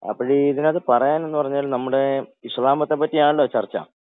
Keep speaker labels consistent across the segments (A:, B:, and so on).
A: അപ്പോഴീ ഇതിനകത്ത് പറയാനെന്ന് പറഞ്ഞാൽ നമ്മുടെ ഇസ്ലാമത്തെ പറ്റിയാണല്ലോ ചർച്ച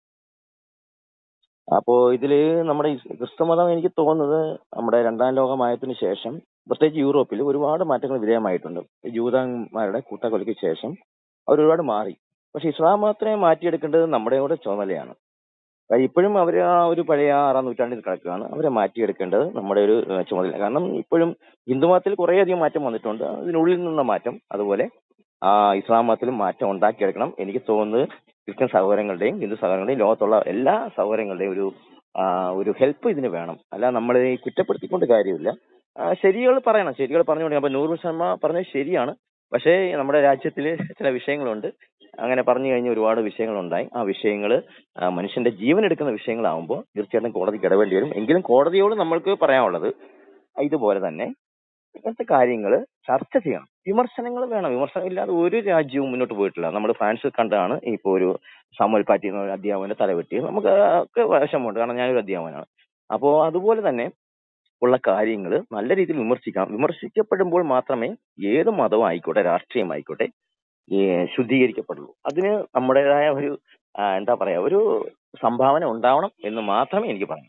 A: അപ്പോ ഇതില് നമ്മുടെ ഇസ് ക്രിസ്തുമതം എനിക്ക് തോന്നുന്നത് നമ്മുടെ രണ്ടാം ലോകമായതിനു ശേഷം പ്രത്യേകിച്ച് യൂറോപ്പിൽ ഒരുപാട് മാറ്റങ്ങൾ വിധേയമായിട്ടുണ്ട് ജൂതന്മാരുടെ കൂട്ടക്കൊലയ്ക്ക് ശേഷം അവർ ഒരുപാട് മാറി പക്ഷെ ഇസ്ലാം മതത്തിനെ മാറ്റിയെടുക്കേണ്ടത് നമ്മുടെ കൂടെ ചുമതലയാണ് കാര്യം ഇപ്പോഴും അവർ ആ ഒരു പഴയ ആറാം നൂറ്റാണ്ടിൽ കിടക്കുകയാണ് അവരെ മാറ്റിയെടുക്കേണ്ടത് നമ്മുടെ ഒരു ഏഹ്, ചുമതല കാരണം ഇപ്പോഴും ഹിന്ദുമതത്തിൽ കുറേയധികം മാറ്റം വന്നിട്ടുണ്ട് അതിനുള്ളിൽ നിന്നുള്ള മാറ്റം അതുപോലെ ആ ഇസ്ലാം മതത്തിലും മാറ്റം ഉണ്ടാക്കിയെടുക്കണം എനിക്ക് തോന്നുന്നത് ക്രിസ്ത്യൻ സഹോദരങ്ങളുടെയും ഹിന്ദു സഹോദരങ്ങളുടെയും ലോകത്തുള്ള എല്ലാ സഹോദരങ്ങളുടെയും ഒരു ആ, ഒരു ഹെൽപ്പ് ഇതിന് വേണം അല്ല നമ്മൾ ഈ കുറ്റപ്പെടുത്തിക്കൊണ്ട് കാര്യമില്ല ആ, ശരികൾ പറയണം ശരികൾ പറഞ്ഞുകൊണ്ട് അപ്പൊ നൂറ് ശർമ്മ പറഞ്ഞത് ശരിയാണ് പക്ഷേ നമ്മുടെ രാജ്യത്തിൽ ചില വിഷയങ്ങളുണ്ട് അങ്ങനെ പറഞ്ഞു കഴിഞ്ഞ ഒരുപാട് വിഷയങ്ങളുണ്ടായി ആ വിഷയങ്ങൾ മനുഷ്യന്റെ ജീവൻ എടുക്കുന്ന വിഷയങ്ങളാവുമ്പോൾ തീർച്ചയായിട്ടും കോടതിക്ക് ഇടവേണ്ടി വരും എങ്കിലും കോടതിയോട് നമ്മൾക്ക് പറയാനുള്ളത് ഇതുപോലെ തന്നെ ഇങ്ങനത്തെ കാര്യങ്ങൾ ചർച്ച ചെയ്യണം വിമർശനങ്ങൾ വേണം വിമർശനം ഇല്ലാതെ ഒരു രാജ്യവും മുന്നോട്ട് പോയിട്ടില്ല നമ്മൾ ഫ്രാൻസിൽ കണ്ടാണ് ഇപ്പോൾ ഒരു സാമുവൽ പാറ്റി എന്ന ഒരു അധ്യാപകന്റെ തലവെട്ടി നമുക്ക് ഒക്കെ വിഷമമുണ്ട് കാരണം ഞാനൊരു അധ്യാപകനാണ് അപ്പോൾ അതുപോലെ തന്നെ ഉള്ള കാര്യങ്ങൾ നല്ല രീതിയിൽ വിമർശിക്കണം വിമർശിക്കപ്പെടുമ്പോൾ മാത്രമേ ഏത് മതവും ആയിക്കോട്ടെ രാഷ്ട്രീയം ആയിക്കോട്ടെ ഈ ശുദ്ധീകരിക്കപ്പെടുള്ളൂ അതിന് നമ്മുടേതായ ഒരു ആ, എന്താ പറയാ ഒരു സംഭാവന ഉണ്ടാവണം എന്ന് മാത്രമേ എനിക്ക് പറയാം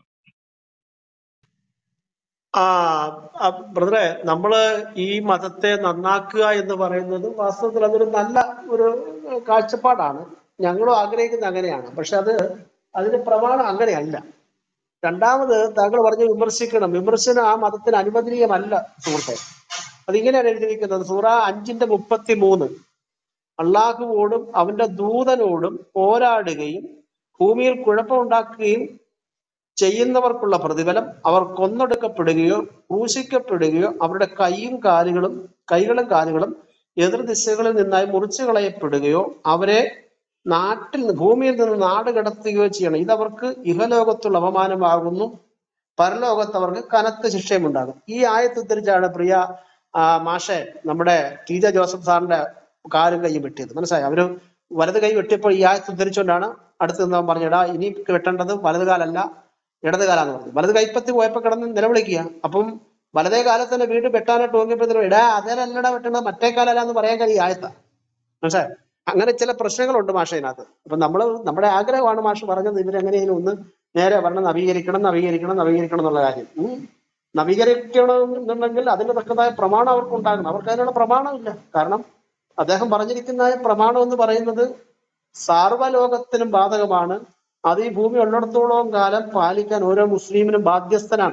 B: ആ ആ, ബ്രദറെ നമ്മള് ഈ മതത്തെ നന്നാക്കുക എന്ന് പറയുന്നത് വാസ്തവത്തിൽ അതൊരു നല്ല ഒരു കാഴ്ചപ്പാടാണ് ഞങ്ങളും ആഗ്രഹിക്കുന്നത് അങ്ങനെയാണ് പക്ഷെ അത് അതിന്റെ പ്രമാണം അങ്ങനെയല്ല രണ്ടാമത് താങ്കൾ പറഞ്ഞു വിമർശിക്കണം വിമർശനം ആ മതത്തിന് അനുവദനീയമല്ല സുഹൃത്തെ അതിങ്ങനെയാണ് എഴുതിയിരിക്കുന്നത് സൂറ അഞ്ചിന്റെ മുപ്പത്തി മൂന്ന് അള്ളാഹുവോടും അവന്റെ ദൂതനോടും പോരാടുകയും ഭൂമിയിൽ കുഴപ്പമുണ്ടാക്കുകയും ചെയ്യുന്നവർക്കുള്ള പ്രതിഫലം അവർ കൊന്നൊടുക്കപ്പെടുകയോ ക്രൂശിക്കപ്പെടുകയോ അവരുടെ കൈയും കാലുകളും കൈകളും കാലുകളും എതിർ ദിശകളിൽ നിന്നായി മുറിച്ചു കളയപ്പെടുകയോ അവരെ നാട്ടിൽ നിന്ന് ഭൂമിയിൽ നിന്ന് നാട് കടത്തുകയോ ചെയ്യണം ഇതവർക്ക് ഇഹലോകത്തുള്ള അപമാനമാകുന്നു പരലോകത്ത് അവർക്ക് കനത്ത ശിക്ഷയുമുണ്ടാകും ഈ ആയത്ത് ഉദ്ധരിച്ചാണ് പ്രിയ ആ, മാഷെ നമ്മുടെ ടി ജെ ജോസഫ് സാറിന്റെ കാലും കൈയും വെട്ടിയത് മനസ്സിലായി അവര് വലത് കൈ വെട്ടിയപ്പോൾ ഈ ആയത്ത് ഉദ്ധരിച്ചുകൊണ്ടാണ് അടുത്ത് നിന്ന് പറഞ്ഞിടാ ഇനി വെട്ടേണ്ടത് വലത് കാലല്ല ഇടത് കാലാന്ന് പറഞ്ഞു വലത് കൈപ്പത്തി പോയപ്പോ കിടന്ന് നിലവിളിക്കുക അപ്പം വലതേ കാലത്ത് തന്നെ വീണ്ടും വെട്ടാനായിട്ട് നോക്കിയപ്പോഴത്തേനും ഇടാ അതേലല്ലടാ വെട്ടേണ്ടത് മറ്റേ കാലല്ല എന്ന് പറയാൻ കഴിയും ആയത്ത മനസ്സിലായി അങ്ങനെ ചില പ്രശ്നങ്ങളുണ്ട് മാഷ ഇതിനകത്ത് അപ്പൊ നമ്മള് നമ്മുടെ ആഗ്രഹമാണ് മാഷ് പറഞ്ഞത് ഇവരെങ്ങനെയും ഒന്ന് നേരെ വരണം നവീകരിക്കണം നവീകരിക്കണം നവീകരിക്കണം എന്നുള്ള കാര്യം ഉം. നവീകരിക്കണം എന്നുണ്ടെങ്കിൽ അതിന് തക്കതായ പ്രമാണം അവർക്ക് ഉണ്ടാകണം അവർക്ക് അതിനുള്ള പ്രമാണമില്ല കാരണം അദ്ദേഹം പറഞ്ഞിരിക്കുന്ന പ്രമാണം എന്ന് പറയുന്നത് സാർവലോകത്തിനും ബാധകമാണ് അത് ഈ ഭൂമി ഉള്ളിടത്തോളം കാലം പാലിക്കാൻ ഓരോ മുസ്ലിമിനും ബാധ്യസ്ഥനാണ്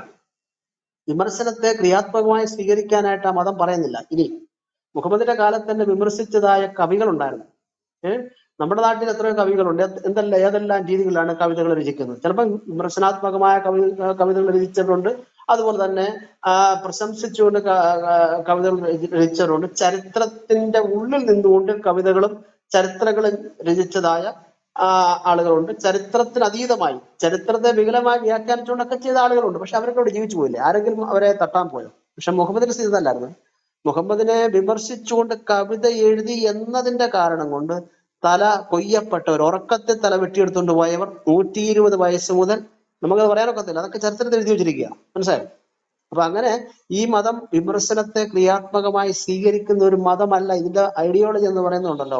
B: വിമർശനത്തെ ക്രിയാത്മകമായി സ്വീകരിക്കാനായിട്ട് ആ മതം പറയുന്നില്ല ഇനി മുഹമ്മദിന്റെ കാലത്ത് തന്നെ വിമർശിച്ചതായ കവികൾ ഉണ്ടായിരുന്നു ഏഹ് നമ്മുടെ നാട്ടിൽ എത്രയോ കവികളുണ്ട് എന്ത് എന്തെല്ലാം ഏതെല്ലാം രീതികളിലാണ് കവിതകൾ രചിക്കുന്നത് ചിലപ്പോൾ വിമർശനാത്മകമായ കവി കവിതകൾ രചിച്ചിട്ടുണ്ട് അതുപോലെ തന്നെ ആ പ്രശംസിച്ചുകൊണ്ട് ക- ക- കവിതകൾ രചി- രചിച്ചവരുണ്ട് ചരിത്രത്തിന്റെ ഉള്ളിൽ നിന്നുകൊണ്ട് കവിതകളും ചരിത്രങ്ങളും രചിച്ചതായ ആ ആളുകളുണ്ട് ചരിത്രത്തിന് അതീതമായി ചരിത്രത്തെ വികലമായി വ്യാഖ്യാനിച്ചുകൊണ്ടൊക്കെ ചെയ്ത ആളുകളുണ്ട് പക്ഷെ അവരൊക്കെ അവിടെ ജീവിച്ചു പോയില്ലേ ആരെങ്കിലും അവരെ തട്ടാൻ പോയോ പക്ഷെ മുഹമ്മദിന്റെ സ്ഥിതി ഇതല്ലായിരുന്നു മുഹമ്മദിനെ വിമർശിച്ചുകൊണ്ട് കവിത എഴുതി എന്നതിന്റെ കാരണം കൊണ്ട് തല കൊയ്യപ്പെട്ടവർ ഉറക്കത്തിൽ തല വെട്ടിയെടുത്തുകൊണ്ട് പോയവർ നൂറ്റി ഇരുപത് വയസ്സ് മുതൽ നമുക്കത് പറയാനൊക്കത്തില്ല അതൊക്കെ ചരിത്രത്തിൽ എഴുതി വെച്ചിരിക്കുക മനസ്സിലായോ അപ്പൊ അങ്ങനെ ഈ മതം വിമർശനത്തെ ക്രിയാത്മകമായി സ്വീകരിക്കുന്ന ഒരു മതമല്ല ഇതിന്റെ ഐഡിയോളജി എന്ന് പറയുന്നുണ്ടല്ലോ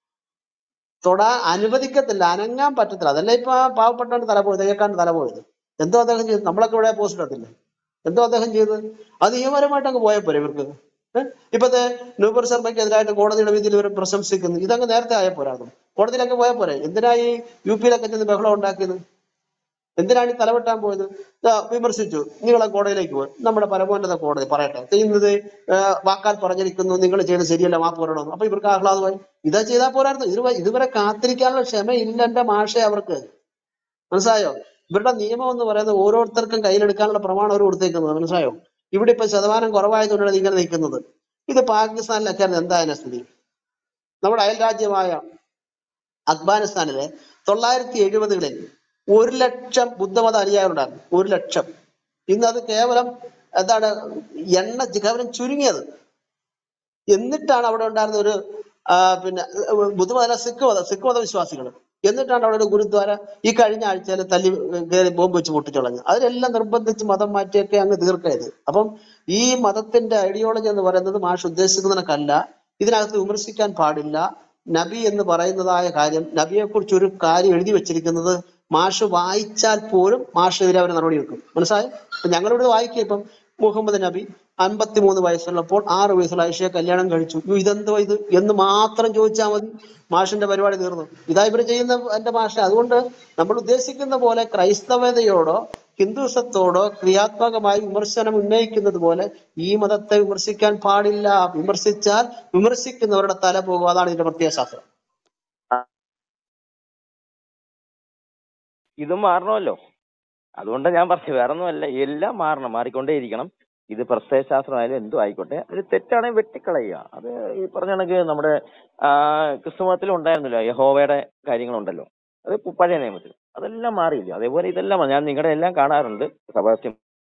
B: തൊടാൻ അനുവദിക്കത്തില്ല അനങ്ങാൻ പറ്റത്തില്ല അതല്ല ഇപ്പൊ ആ പാവപ്പെട്ടവന്റെ തല പോയത് തയ്യക്കാരന്റെ തല പോയത് എന്തോ അദ്ദേഹം ചെയ്തു നമ്മളൊക്കെ ഇവിടെ പോസ്റ്റ് ഇടത്തില്ലേ എന്തോ അദ്ദേഹം ചെയ്തത് അത് നിയമപരമായിട്ട് അങ്ങ് പോയ പോരെ ഇവർക്ക് ഏഹ്? ഇപ്പത്തെ നൂപർ ശർമ്മയ്ക്ക് എതിരായിട്ട് കോടതിയുടെ വിധിയിൽ ഇവർ പ്രശംസിക്കുന്നു ഇതങ്ങ് നേരത്തെ ആയ പോരായിരുന്നു കോടതിയിലൊക്കെ പോയ പോരെ എന്തിനാ ഈ യു പിയിലൊക്കെ ചെന്ന് ബഹളം ഉണ്ടാക്കിയത് എന്തിനാണ് ഈ തലവെട്ടാൻ പോയത് ദാ വിമർശിച്ചു നിങ്ങളെ കോടതിയിലേക്ക് പോയി നമ്മുടെ പരമോന്നത കോടതി പറയട്ടെ ചെയ്യുന്നത് ഏഹ് വാക്കാൽ പറഞ്ഞിരിക്കുന്നു നിങ്ങൾ ചെയ്ത് ശരിയല്ല മാപ്പ് പറയണമെന്ന് അപ്പൊ ഇവർക്ക് ആഹ്ലാദമായി ഇതാ ചെയ്താൽ പോരായിരുന്നു ഇത് ഇതുവരെ കാത്തിരിക്കാനുള്ള ക്ഷമയില്ല എന്റെ മാഷെ അവർക്ക് മനസ്സിലായോ ഇവരുടെ നിയമം എന്ന് പറയുന്നത് ഓരോരുത്തർക്കും കയ്യിലെടുക്കാനുള്ള പ്രമാണം അവർ കൊടുത്തേക്കുന്നത് മനസ്സിലായോ ഇവിടെ ഇപ്പൊ ശതമാനം കുറവായതുകൊണ്ടാണ് നിങ്ങൾ നിൽക്കുന്നത് ഇത് പാകിസ്ഥാനിലൊക്കെ എന്താ അതിന്റെ സ്ഥിതി നമ്മുടെ അയൽ രാജ്യമായ അഫ്ഗാനിസ്ഥാനിലെ തൊള്ളായിരത്തി എഴുപതുകളിൽ ഒരു ലക്ഷം ബുദ്ധമത അനുയായികളുണ്ടായിരുന്നു ഒരു ലക്ഷം ഇന്ന് അത് കേവലം എന്താണ് എണ്ണ കേവലം ചുരുങ്ങിയത് എന്നിട്ടാണ് അവിടെ ഉണ്ടായിരുന്ന ഒരു ആ, പിന്നെ ഏഹ്, ബുദ്ധമത സിഖ് മത സിഖ് മത വിശ്വാസികൾ എന്നിട്ടാണ് അവിടെ ഒരു ഗുരുദ്വാര ഈ കഴിഞ്ഞ ആഴ്ചയിൽ തല്ലി കയറി ബോംബ് വെച്ച് പൊട്ടിച്ചുളഞ്ഞു അതിലെല്ലാം നിർബന്ധിച്ച് മതം മാറ്റിയൊക്കെ അങ്ങ് തീർക്കരുത് അപ്പം ഈ മതത്തിന്റെ ഐഡിയോളജി എന്ന് പറയുന്നത് മാഷ് ഉദ്ദേശിക്കുന്നതിനൊക്കല്ല ഇതിനകത്ത് വിമർശിക്കാൻ പാടില്ല നബി എന്ന് പറയുന്നതായ കാര്യം നബിയെ കുറിച്ച് ഒരു കാര്യം എഴുതി വെച്ചിരിക്കുന്നത് മാഷ് വായിച്ചാൽ പോലും മാഷിനെതിരെ അവർ നടപടി എടുക്കും മനസ്സിലായോ ഇപ്പൊ ഞങ്ങളിവിടെ വായിക്കുക ഇപ്പം മുഹമ്മദ് നബി അൻപത്തിമൂന്ന് വയസ്സുള്ളപ്പോൾ ആറ് വയസ്സുള്ള ഐഷയെ കല്യാണം കഴിച്ചു യ്യോ, ഇതെന്തോ ഇത് എന്ന് മാത്രം ചോദിച്ചാൽ മതി മാഷിന്റെ പരിപാടി തീർന്നു ഇതാ ഇവര് ചെയ്യുന്ന എന്റെ മാഷ അതുകൊണ്ട് നമ്മൾ ഉദ്ദേശിക്കുന്ന പോലെ ക്രൈസ്തവതയോടോ ഹിന്ദുസത്തോടോ ക്രിയാത്മകമായി വിമർശനം ഉന്നയിക്കുന്നത് പോലെ ഈ മതത്തെ വിമർശിക്കാൻ പാടില്ല വിമർശിച്ചാൽ വിമർശിക്കുന്നവരുടെ തല പോകും അതാണ് ഇതിന്റെ പ്രത്യേക ശാസ്ത്രം
A: ഇതും മാറണമല്ലോ അതുകൊണ്ട് ഞാൻ പറഞ്ഞു വേറെ ഒന്നുമല്ല എല്ലാം മാറണം മാറിക്കൊണ്ടേയിരിക്കണം ഇത് പ്രത്യയശാസ്ത്രമായാലും എന്തും ആയിക്കോട്ടെ അത് തെറ്റാണെങ്കിൽ വെട്ടിക്കളയുക അത് ഈ പറഞ്ഞ കണക്ക് നമ്മുടെ ആ, ക്രിസ്തുമതത്തിലും ഉണ്ടായിരുന്നല്ലോ യഹോവയുടെ കാര്യങ്ങളുണ്ടല്ലോ അത് പു- പഴയ നിയമത്തിൽ അതെല്ലാം മാറിയില്ല അതേപോലെ ഇതെല്ലാം മാറി. ഞാൻ നിങ്ങളുടെ എല്ലാം കാണാറുണ്ട് സബാസ്റ്റ്യൻ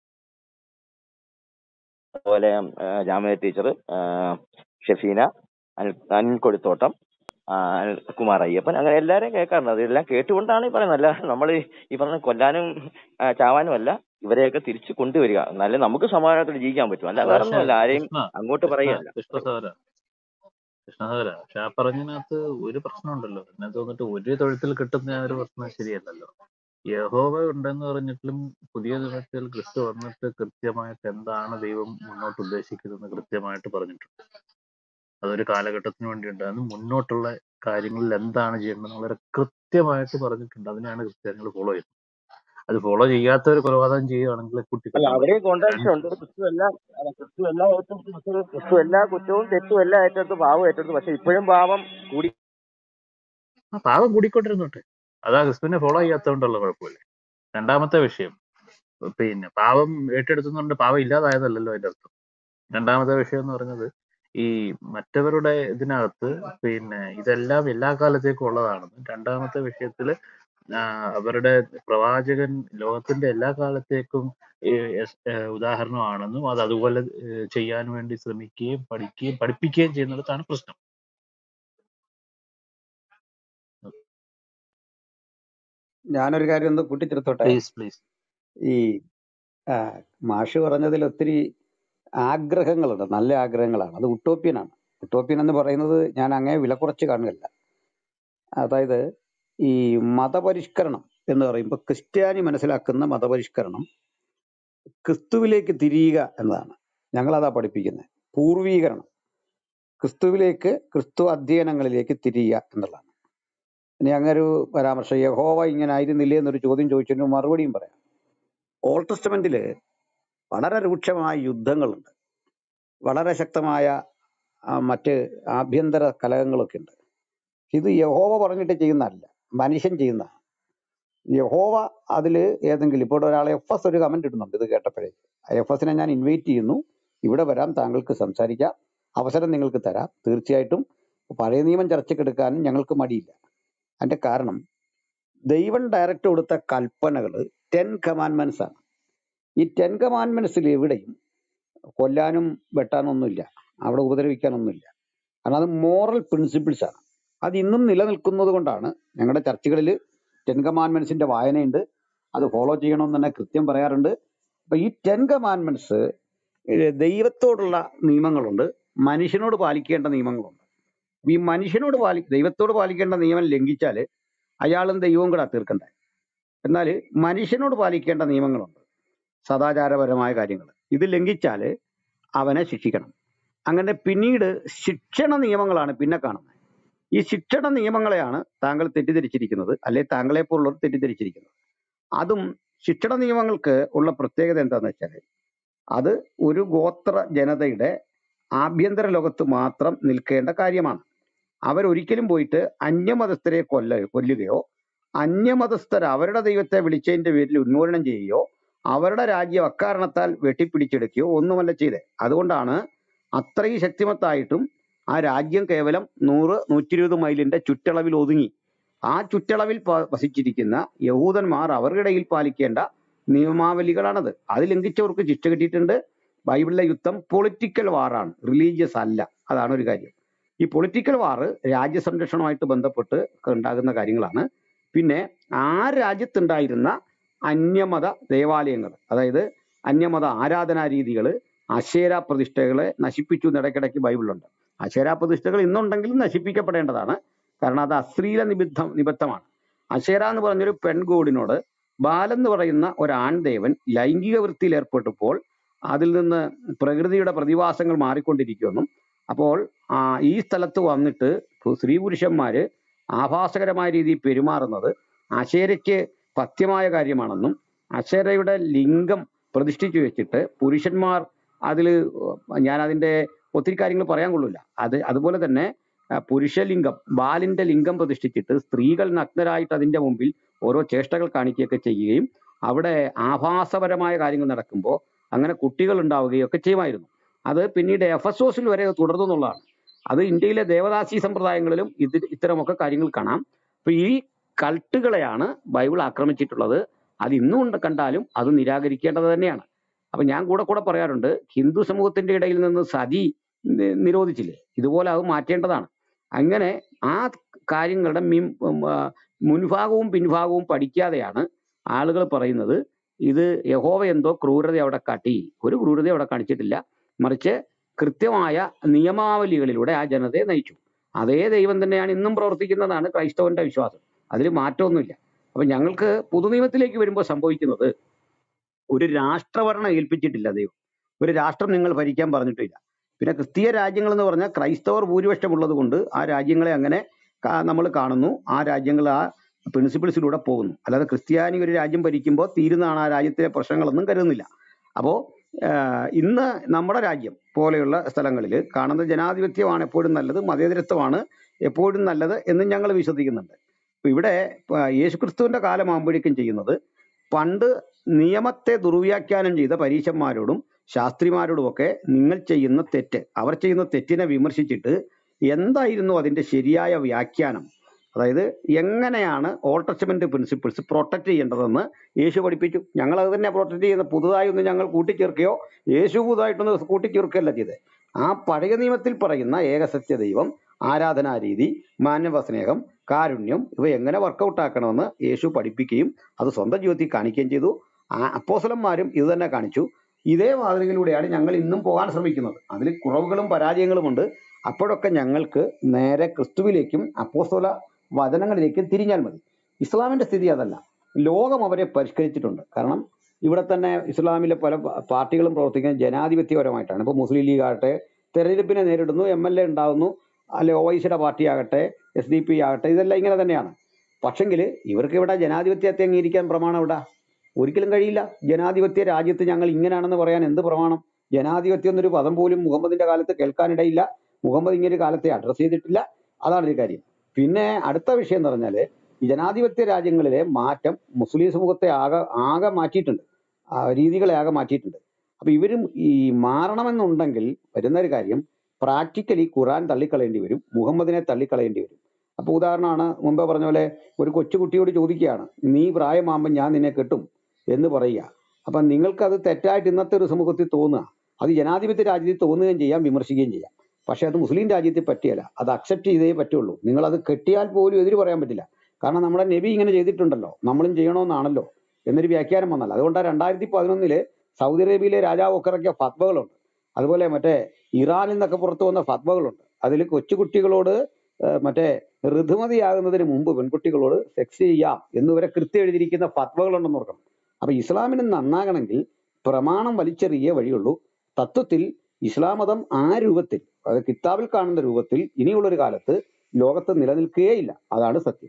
A: അതുപോലെ ജാമ്യ ടീച്ചർ ഷെഫീന അനിൽ അനിൽ കൊടിത്തോട്ടം ആ, കുമാർ അയ്യപ്പൻ അങ്ങനെ എല്ലാവരെയും കേൾക്കാറുണ്ട് അതെല്ലാം കേട്ടുകൊണ്ടാണ് ഈ പറയുന്നത് അല്ല നമ്മൾ ഈ പറഞ്ഞ കൊല്ലാനും ആ, ചാവാനും അല്ല ഇവരെയൊക്കെ തിരിച്ചു കൊണ്ടുവരിക എന്നാലേ നമുക്ക് സമാധാനത്തോടെ ജീവിക്കാൻ പറ്റും അല്ല വേറെ
C: പക്ഷേ
A: ഒന്നുമല്ല ആരെയും
C: കൃഷ്ണ
A: അങ്ങോട്ട്
C: കൃഷ്ണ
A: പറയുകയല്ല
C: കൃഷ്ണസഹോദര കൃഷ്ണസഹോദര പക്ഷെ ആ പറഞ്ഞതിനകത്ത് ഒരു പ്രശ്നമുണ്ടല്ലോ എന്നെ തോന്നിട്ട് ഒരു തൊഴുത്തിൽ കിട്ടുന്ന ആ ഒരു പ്രശ്നം ശരിയല്ലല്ലോ യഹോവ ഉണ്ടെന്ന് പറഞ്ഞിട്ടും പുതിയ നിയമത്തിൽ ക്രിസ്തു വന്നിട്ട് കൃത്യമായിട്ട് എന്താണ് ദൈവം മുന്നോട്ട് ഉദ്ദേശിക്കുന്നതെന്ന് കൃത്യമായിട്ട് പറഞ്ഞിട്ടുണ്ട് അതൊരു കാലഘട്ടത്തിന് വേണ്ടിയുണ്ട് അത് മുന്നോട്ടുള്ള കാര്യങ്ങളിൽ എന്താണ് ചെയ്യേണ്ടത് വളരെ കൃത്യമായിട്ട് പറഞ്ഞിട്ടുണ്ട് അതിനെയാണ് ക്രിസ്ത്യാനികൾ ഫോളോ ചെയ്യുന്നത് അത് ഫോളോ ചെയ്യാത്തവർ കൊലപാതകം ചെയ്യുകയാണെങ്കിൽ
A: അല്ല
C: കുട്ടിക്കൊല്ലാൻ
A: അവിടെയും
C: പറ്റും
A: കോൺട്രാക്ഷൻ ഉണ്ട് ക്രിസ്തു എല്ലാ അല്ല, ക്രിസ്തു എല്ലാ ഏറ്റെടുത്തു ക്രിസ്തു ക്രിസ്തു എല്ലാ കുറ്റവും തെറ്റും എല്ലാം ഏറ്റെടുത്ത് പാവം ഏറ്റെടുത്തു പക്ഷെ ഇപ്പോഴും പാവം കൂടി
C: ആ പാവം കൂടിക്കൊണ്ടിരുന്നോട്ടെ അതാ ക്രിസ്തുവിനെ ഫോളോ ചെയ്യാത്തതുകൊണ്ടുള്ള കുഴപ്പമില്ല രണ്ടാമത്തെ വിഷയം പിന്നെ പാവം ഏറ്റെടുത്തുന്നുണ്ട് പാവം ഇല്ലാതായതല്ലല്ലോ അതിന്റെ അർത്ഥം രണ്ടാമത്തെ വിഷയം എന്ന് പറഞ്ഞത് ഈ മറ്റവരുടെ ഇതിനകത്ത് പിന്നെ ഇതെല്ലാം എല്ലാ കാലത്തേക്കും ഉള്ളതാണെന്നും രണ്ടാമത്തെ വിഷയത്തില് ആ, അവരുടെ പ്രവാചകൻ ലോകത്തിന്റെ എല്ലാ കാലത്തേക്കും ഈ എസ്- ഏ, ഉദാഹരണമാണെന്നും അത് അതുപോലെ ഏ, ചെയ്യാൻ വേണ്ടി ശ്രമിക്കുകയും പഠിക്കുകയും പഠിപ്പിക്കുകയും ചെയ്യുന്നിടത്താണ് പ്രശ്നം
D: ഞാനൊരു കാര്യം ഒന്ന് കൂട്ടിച്ചേർത്തോട്ടെ
C: പ്ലീസ് പ്ലീസ്
D: ഈ ആ, മാഷ് പറഞ്ഞതിൽ ഒത്തിരി ആഗ്രഹങ്ങളുണ്ട് നല്ല ആഗ്രഹങ്ങളാണ് അത് ഉട്ടോപ്യനാണ് ഉട്ടോപ്യൻ എന്ന് പറയുന്നത് ഞാൻ അങ്ങനെ വില കുറച്ച് കാണുകയല്ല അതായത് ഈ മതപരിഷ്കരണം എന്ന് പറയുമ്പോൾ ക്രിസ്ത്യാനി മനസ്സിലാക്കുന്ന മതപരിഷ്കരണം ക്രിസ്തുവിലേക്ക് തിരിയുക എന്നതാണ് ഞങ്ങളതാ പഠിപ്പിക്കുന്നത് പൂർവീകരണം ക്രിസ്തുവിലേക്ക് ക്രിസ്തു അധ്യയനങ്ങളിലേക്ക് തിരിയുക എന്നുള്ളതാണ് ഇനി അങ്ങനെ ഒരു പരാമർശം യഹോവ ഇങ്ങനെ ആയിരുന്നില്ലേ എന്നൊരു ചോദ്യം ചോദിച്ചതിന് മറുപടിയും പറയാം ഓൾഡ് ടെസ്റ്റമെന്റില് വളരെ രൂക്ഷമായ യുദ്ധങ്ങളുണ്ട് വളരെ ശക്തമായ ആ, മറ്റ് ആഭ്യന്തര കലഹങ്ങളൊക്കെ ഉണ്ട് ഇത് യഹോവ പറഞ്ഞിട്ട് ചെയ്യുന്നതല്ല മനുഷ്യൻ ചെയ്യുന്ന യഹോവ അതിൽ ഏതെങ്കിലും ഇപ്പോൾ ഒരാളെ എഫ് എസ് ഒരു കമന്റ് ഇടുന്നുണ്ട് ഇത് കേട്ടപ്പോഴേ എഫ് എസിനെ ഞാൻ ഇൻവൈറ്റ് ചെയ്യുന്നു ഇവിടെ വരാം താങ്കൾക്ക് സംസാരിക്കാം അവസരം നിങ്ങൾക്ക് തരാം തീർച്ചയായിട്ടും പഴയ നിയമം ചർച്ചയ്ക്കെടുക്കാനും ഞങ്ങൾക്ക് മടിയില്ല അതിന്റെ കാരണം ദൈവം ഡയറക്റ്റ് കൊടുത്ത കൽപ്പനകൾ ടെൻ കമാൻമെന്റ്സ് ആണ് ഈ ടെൻ കമാൻമെന്റ്സിൽ എവിടെയും കൊല്ലാനും വെട്ടാനൊന്നുമില്ല അവിടെ ഉപദ്രവിക്കാനൊന്നുമില്ല കാരണം അത് മോറൽ പ്രിൻസിപ്പിൾസ് ആണ് അത് ഇന്നും നിലനിൽക്കുന്നത് കൊണ്ടാണ് ഞങ്ങളുടെ ചർച്ചകളിൽ ടെൻ കമാൻമെന്റ്സിന്റെ വായനയുണ്ട് അത് ഫോളോ ചെയ്യണമെന്ന് തന്നെ കൃത്യം പറയാറുണ്ട് അപ്പൊ ഈ ടെൻ കമാൻമെന്റ്സ് ദൈവത്തോടുള്ള നിയമങ്ങളുണ്ട് മനുഷ്യനോട് പാലിക്കേണ്ട നിയമങ്ങളുണ്ട് ഈ മനുഷ്യനോട് പാലി ദൈവത്തോട് പാലിക്കേണ്ട നിയമം ലംഘിച്ചാൽ അയാളും ദൈവവും കൂടെ തീർക്കണ്ടേ എന്നാൽ മനുഷ്യനോട് പാലിക്കേണ്ട നിയമങ്ങളുണ്ട് സദാചാരപരമായ കാര്യങ്ങൾ ഇത് ലംഘിച്ചാൽ അവനെ ശിക്ഷിക്കണം അങ്ങനെ പിന്നീട് ശിക്ഷണ നിയമങ്ങളാണ് പിന്നെ കാണുന്നത് ഈ ശിക്ഷണ നിയമങ്ങളെയാണ് താങ്കൾ തെറ്റിദ്ധരിച്ചിരിക്കുന്നത് അല്ലെ താങ്കളെ പോലുള്ളവർ തെറ്റിദ്ധരിച്ചിരിക്കുന്നത് അതും ശിക്ഷണ നിയമങ്ങൾക്ക് ഉള്ള പ്രത്യേകത എന്താണെന്ന് വെച്ചാൽ അത് ഒരു ഗോത്ര ജനതയുടെ ആഭ്യന്തര ലോകത്ത് മാത്രം നിൽക്കേണ്ട കാര്യമാണ് അവരൊരിക്കലും പോയിട്ട് അന്യമതസ്ഥരെ കൊല്ല കൊല്ലുകയോ അന്യമതസ്ഥർ അവരുടെ ദൈവത്തെ വിളിച്ചതിന്റെ പേരിൽ ഉന്മൂലനം ചെയ്യുകയോ അവരുടെ രാജ്യം അക്കാരണത്താൽ വെട്ടിപ്പിടിച്ചെടുക്കുകയോ ഒന്നുമല്ല ചെയ്തത് അതുകൊണ്ടാണ് അത്രയും ശക്തിമത്തായിട്ടും ആ രാജ്യം കേവലം നൂറ് നൂറ്റി ഇരുപത് മൈലിന്റെ ചുറ്റളവിൽ ഒതുങ്ങി ആ ചുറ്റളവിൽ പ- വസിച്ചിരിക്കുന്ന യഹൂദന്മാർ അവരുടെ ഇടയിൽ പാലിക്കേണ്ട നിയമാവലികളാണത് അത് ലംഘിച്ചവർക്ക് ശിക്ഷ കിട്ടിയിട്ടുണ്ട് ബൈബിളിലെ യുദ്ധം പൊളിറ്റിക്കൽ വാറാണ് റിലീജിയസ് അല്ല അതാണ് ഒരു കാര്യം ഈ പൊളിറ്റിക്കൽ വാറ് രാജ്യസംരക്ഷണവുമായിട്ട് ബന്ധപ്പെട്ട് ഉണ്ടാകുന്ന കാര്യങ്ങളാണ് പിന്നെ ആ രാജ്യത്തുണ്ടായിരുന്ന അന്യമത ദേവാലയങ്ങൾ അതായത് അന്യമത ആരാധനാ രീതികൾ അശേര പ്രതിഷ്ഠകളെ നശിപ്പിച്ചു എന്ന് ഇടയ്ക്കിടയ്ക്ക് ബൈബിളിലുണ്ട് അശേര പ്രതിഷ്ഠകൾ ഇന്നുണ്ടെങ്കിലും നശിപ്പിക്കപ്പെടേണ്ടതാണ് കാരണം അത് അശ്ലീല നിബിദ്ധം നിബദ്ധമാണ് അശേര എന്ന് പറഞ്ഞൊരു പെൺകൂടിനോട് ബാലെന്ന് പറയുന്ന ഒരു ആൺദേവൻ ലൈംഗിക വൃത്തിയിൽ ഏർപ്പെട്ടപ്പോൾ അതിൽ നിന്ന് പ്രകൃതിയുടെ പ്രതിഭാസങ്ങൾ മാറിക്കൊണ്ടിരിക്കുമെന്നും അപ്പോൾ ആ, ഈ സ്ഥലത്ത് വന്നിട്ട് പു- സ്ത്രീ പുരുഷന്മാര് ആഭാസകരമായ രീതിയിൽ പെരുമാറുന്നത് അശേരയ്ക്ക് പഥ്യമായ കാര്യമാണെന്നും അശേരയുടെ ലിംഗം പ്രതിഷ്ഠിച്ചു വെച്ചിട്ട് പുരുഷന്മാർ അതിൽ ഞാൻ അതിന്റെ ഒത്തിരി കാര്യങ്ങൾ പറയാൻ കൊള്ളില്ല അത് അതുപോലെ തന്നെ ആ, പുരുഷലിംഗം ബാലിന്റെ ലിംഗം പ്രതിഷ്ഠിച്ചിട്ട് സ്ത്രീകൾ നഗ്നരായിട്ട് അതിന്റെ മുമ്പിൽ ഓരോ ചേഷ്ടകൾ കാണിക്കുകയൊക്കെ ചെയ്യുകയും അവിടെ ആഭാസപരമായ കാര്യങ്ങൾ നടക്കുമ്പോൾ അങ്ങനെ കുട്ടികൾ ഉണ്ടാവുകയും ഒക്കെ ചെയ്യുമായിരുന്നു അത് പിന്നീട് എഫസോസിൽ വരെ അത് തുടർന്നു എന്നുള്ളതാണ് അത് ഇന്ത്യയിലെ ദേവദാസി സമ്പ്രദായങ്ങളിലും ഇത് ഇത്തരമൊക്കെ കാര്യങ്ങൾ കാണാം അപ്പൊ ഈ കൾട്ടുകളെയാണ് ബൈബിൾ ആക്രമിച്ചിട്ടുള്ളത് അത് ഇന്നും ഉണ്ട് കണ്ടാലും അത് നിരാകരിക്കേണ്ടത് തന്നെയാണ് അപ്പൊ ഞാൻ കൂടെ കൂടെ പറയാറുണ്ട് ഹിന്ദു സമൂഹത്തിന്റെ ഇടയിൽ നിന്ന് സതി നി- നിരോധിച്ചില്ലേ ഇതുപോലെ അത് മാറ്റേണ്ടതാണ് അങ്ങനെ ആ കാര്യങ്ങളുടെ മിം ഉം, ആ, മുൻഭാഗവും പിൻഭാഗവും പഠിക്കാതെയാണ് ആളുകൾ പറയുന്നത് ഇത് യഹോവ എന്തോ ക്രൂരത അവിടെ കാട്ടി ഒരു ക്രൂരത അവിടെ കാണിച്ചിട്ടില്ല മറിച്ച് കൃത്യമായ നിയമാവലികളിലൂടെ ആ ജനതയെ നയിച്ചു അതേ ദൈവം തന്നെയാണ് ഇന്നും പ്രവർത്തിക്കുന്നതാണ് ക്രൈസ്തവന്റെ വിശ്വാസം അതിൽ മാറ്റമൊന്നുമില്ല അപ്പൊ ഞങ്ങൾക്ക് പുതുനിയമത്തിലേക്ക് വരുമ്പോൾ സംഭവിക്കുന്നത് ഒരു രാഷ്ട്രഭരണം ഏൽപ്പിച്ചിട്ടില്ല ദൈവം ഒരു രാഷ്ട്രം നിങ്ങൾ ഭരിക്കാൻ പറഞ്ഞിട്ടില്ല പിന്നെ ക്രിസ്തീയ രാജ്യങ്ങൾ എന്ന് പറഞ്ഞാൽ ക്രൈസ്തവർ ഭൂരിപക്ഷമുള്ളത് കൊണ്ട് ആ രാജ്യങ്ങളെ അങ്ങനെ നമ്മൾ കാണുന്നു ആ രാജ്യങ്ങൾ ആ പ്രിൻസിപ്പിൾസിലൂടെ പോകുന്നു അല്ലാതെ ക്രിസ്ത്യാനി ഒരു രാജ്യം ഭരിക്കുമ്പോൾ തീരുന്നതാണ് ആ രാജ്യത്തിലെ പ്രശ്നങ്ങളൊന്നും കരുതുന്നില്ല അപ്പോൾ ഇന്ന് നമ്മുടെ രാജ്യം പോലെയുള്ള സ്ഥലങ്ങളിൽ കാണുന്ന ജനാധിപത്യമാണ് എപ്പോഴും നല്ലത് മതേതരത്വമാണ് എപ്പോഴും നല്ലത് എന്നും ഞങ്ങൾ വിശ്വസിക്കുന്നുണ്ട് ഇപ്പൊ ഇവിടെ ഇപ്പൊ യേശുക്രിസ്തുവിന്റെ കാലമാകുമ്പോഴേക്കും ചെയ്യുന്നത് പണ്ട് നിയമത്തെ ദുർവ്യാഖ്യാനം ചെയ്ത പരീശന്മാരോടും ശാസ്ത്രിമാരോടുമൊക്കെ നിങ്ങൾ ചെയ്യുന്ന തെറ്റ് അവർ ചെയ്യുന്ന തെറ്റിനെ വിമർശിച്ചിട്ട് എന്തായിരുന്നു അതിന്റെ ശരിയായ വ്യാഖ്യാനം അതായത് എങ്ങനെയാണ് ഓൾഡ് ടെസ്റ്റമെന്റ് പ്രിൻസിപ്പിൾസ് പ്രൊട്ടക്ട് ചെയ്യേണ്ടതെന്ന് യേശു പഠിപ്പിച്ചു ഞങ്ങൾ അത് തന്നെ പ്രൊട്ടക്ട് ചെയ്യുന്ന പുതുതായി ഒന്നും ഞങ്ങൾ കൂട്ടിച്ചേർക്കുകയോ യേശു പുതുതായിട്ടൊന്നും കൂട്ടിച്ചേർക്കുകയല്ല ചെയ്തത് ആ പഴയ നിയമത്തിൽ പറയുന്ന ഏകസത്യ ദൈവം ആരാധനാ രീതി മാനവ സ്നേഹം കാരുണ്യം ഇവ എങ്ങനെ വർക്കൗട്ട് ആക്കണമെന്ന് യേശു പഠിപ്പിക്കുകയും അത് സ്വന്തം ജീവിതത്തിൽ കാണിക്കുകയും ചെയ്തു ആ അപ്പോസലന്മാരും ഇത് തന്നെ കാണിച്ചു ഇതേ മാതൃകയിലൂടെയാണ് ഞങ്ങൾ ഇന്നും പോകാൻ ശ്രമിക്കുന്നത് അതിൽ കുറവുകളും പരാജയങ്ങളും ഉണ്ട് അപ്പോഴൊക്കെ ഞങ്ങൾക്ക് നേരെ ക്രിസ്തുവിലേക്കും അപ്പോസ്തല വചനങ്ങളിലേക്കും തിരിഞ്ഞാൽ മതി ഇസ്ലാമിന്റെ സ്ഥിതി അതല്ല ലോകം അവരെ പരിഷ്കരിച്ചിട്ടുണ്ട് കാരണം ഇവിടെ തന്നെ ഇസ്ലാമിലെ പല പ- പാർട്ടികളും പ്രവർത്തിക്കുന്നത് ജനാധിപത്യപരമായിട്ടാണ് ഇപ്പോൾ മുസ്ലിം ലീഗ് ആകട്ടെ തെരഞ്ഞെടുപ്പിനെ നേരിടുന്നു എം എൽ എ ഉണ്ടാകുന്നു അല്ലെ ഒവൈസിയുടെ പാർട്ടി ആകട്ടെ എസ് ഡി പി ആകട്ടെ ഇതെല്ലാം ഇങ്ങനെ തന്നെയാണ് പക്ഷെങ്കിൽ ഇവർക്ക് ഇവിടെ ജനാധിപത്യത്തെ അംഗീകരിക്കാൻ പ്രമാണം ഇവിടെ ഒരിക്കലും കഴിയില്ല ജനാധിപത്യ രാജ്യത്ത് ഞങ്ങൾ ഇങ്ങനെയാണെന്ന് പറയാൻ എന്ത് പ്രമാണം ജനാധിപത്യം എന്നൊരു പദം പോലും മുഹമ്മദിന്റെ കാലത്ത് കേൾക്കാനിടയില്ല മുഹമ്മദ് ഇങ്ങനെ ഒരു കാലത്തെ അഡ്രസ് ചെയ്തിട്ടില്ല അതാണ് ഒരു കാര്യം പിന്നെ അടുത്ത വിഷയം എന്ന് പറഞ്ഞാല് ഈ ജനാധിപത്യ രാജ്യങ്ങളിലെ മാറ്റം മുസ്ലിം സമൂഹത്തെ ആകെ ആകെ മാറ്റിയിട്ടുണ്ട് ആ രീതികളെ ആകെ മാറ്റിയിട്ടുണ്ട് അപ്പൊ ഇവരും ഈ മാറണമെന്നുണ്ടെങ്കിൽ വരുന്ന ഒരു കാര്യം പ്രാക്ടിക്കലി ഖുറാൻ തള്ളിക്കളയേണ്ടി വരും മുഹമ്മദിനെ തള്ളിക്കളയേണ്ടി വരും അപ്പൊ ഉദാഹരണമാണ് മുമ്പേ പറഞ്ഞ പോലെ ഒരു കൊച്ചുകുട്ടിയോട് ചോദിക്കുകയാണ് നീ പ്രായമാകുമ്പോൾ ഞാൻ നിന്നെ കെട്ടും എന്ന് പറയുക അപ്പൊ നിങ്ങൾക്ക് അത് തെറ്റായിട്ട് ഇന്നത്തെ ഒരു സമൂഹത്തിൽ തോന്നുക അത് ജനാധിപത്യ രാജ്യത്തിൽ തോന്നുകയും ചെയ്യാം വിമർശിക്കുകയും ചെയ്യാം പക്ഷെ അത് മുസ്ലിം രാജ്യത്തിൽ പറ്റിയല്ല അത് അക്സെപ്റ്റ് ചെയ്തേ പറ്റുള്ളൂ നിങ്ങൾ അത് കെട്ടിയാൽ പോലും എതിര് പറയാൻ പറ്റില്ല കാരണം നമ്മുടെ നബി ഇങ്ങനെ ചെയ്തിട്ടുണ്ടല്ലോ നമ്മളും ചെയ്യണമെന്നാണല്ലോ എന്നൊരു വ്യാഖ്യാനം വന്നല്ല അതുകൊണ്ടാണ് രണ്ടായിരത്തി പതിനൊന്നില് സൗദി അറേബ്യയിലെ രാജാവ് ഒക്കെ ഇറക്കിയ ഫത്വകളുണ്ട് അതുപോലെ മറ്റേ ഇറാനിൽ നിന്നൊക്കെ പുറത്തു വന്ന ഫത്വകളുണ്ട് അതിൽ കൊച്ചുകുട്ടികളോട് ഏഹ് മറ്റേ ഋതുമതിയാകുന്നതിന് മുമ്പ് പെൺകുട്ടികളോട് സെക്സ് ചെയ്യാം എന്നിവരെ കൃത്യം എഴുതിയിരിക്കുന്ന ഫത്വകളുണ്ടെന്ന് ഓർക്കണം അപ്പൊ ഇസ്ലാമിന് നന്നാകണമെങ്കിൽ പ്രമാണം വലിച്ചെറിയേ വഴിയുള്ളൂ തത്വത്തിൽ ഇസ്ലാം മതം ആ രൂപത്തിൽ അതായത് കിതാബിൽ കാണുന്ന രൂപത്തിൽ ഇനിയുള്ളൊരു കാലത്ത് ലോകത്ത് നിലനിൽക്കുകയില്ല അതാണ് സത്യം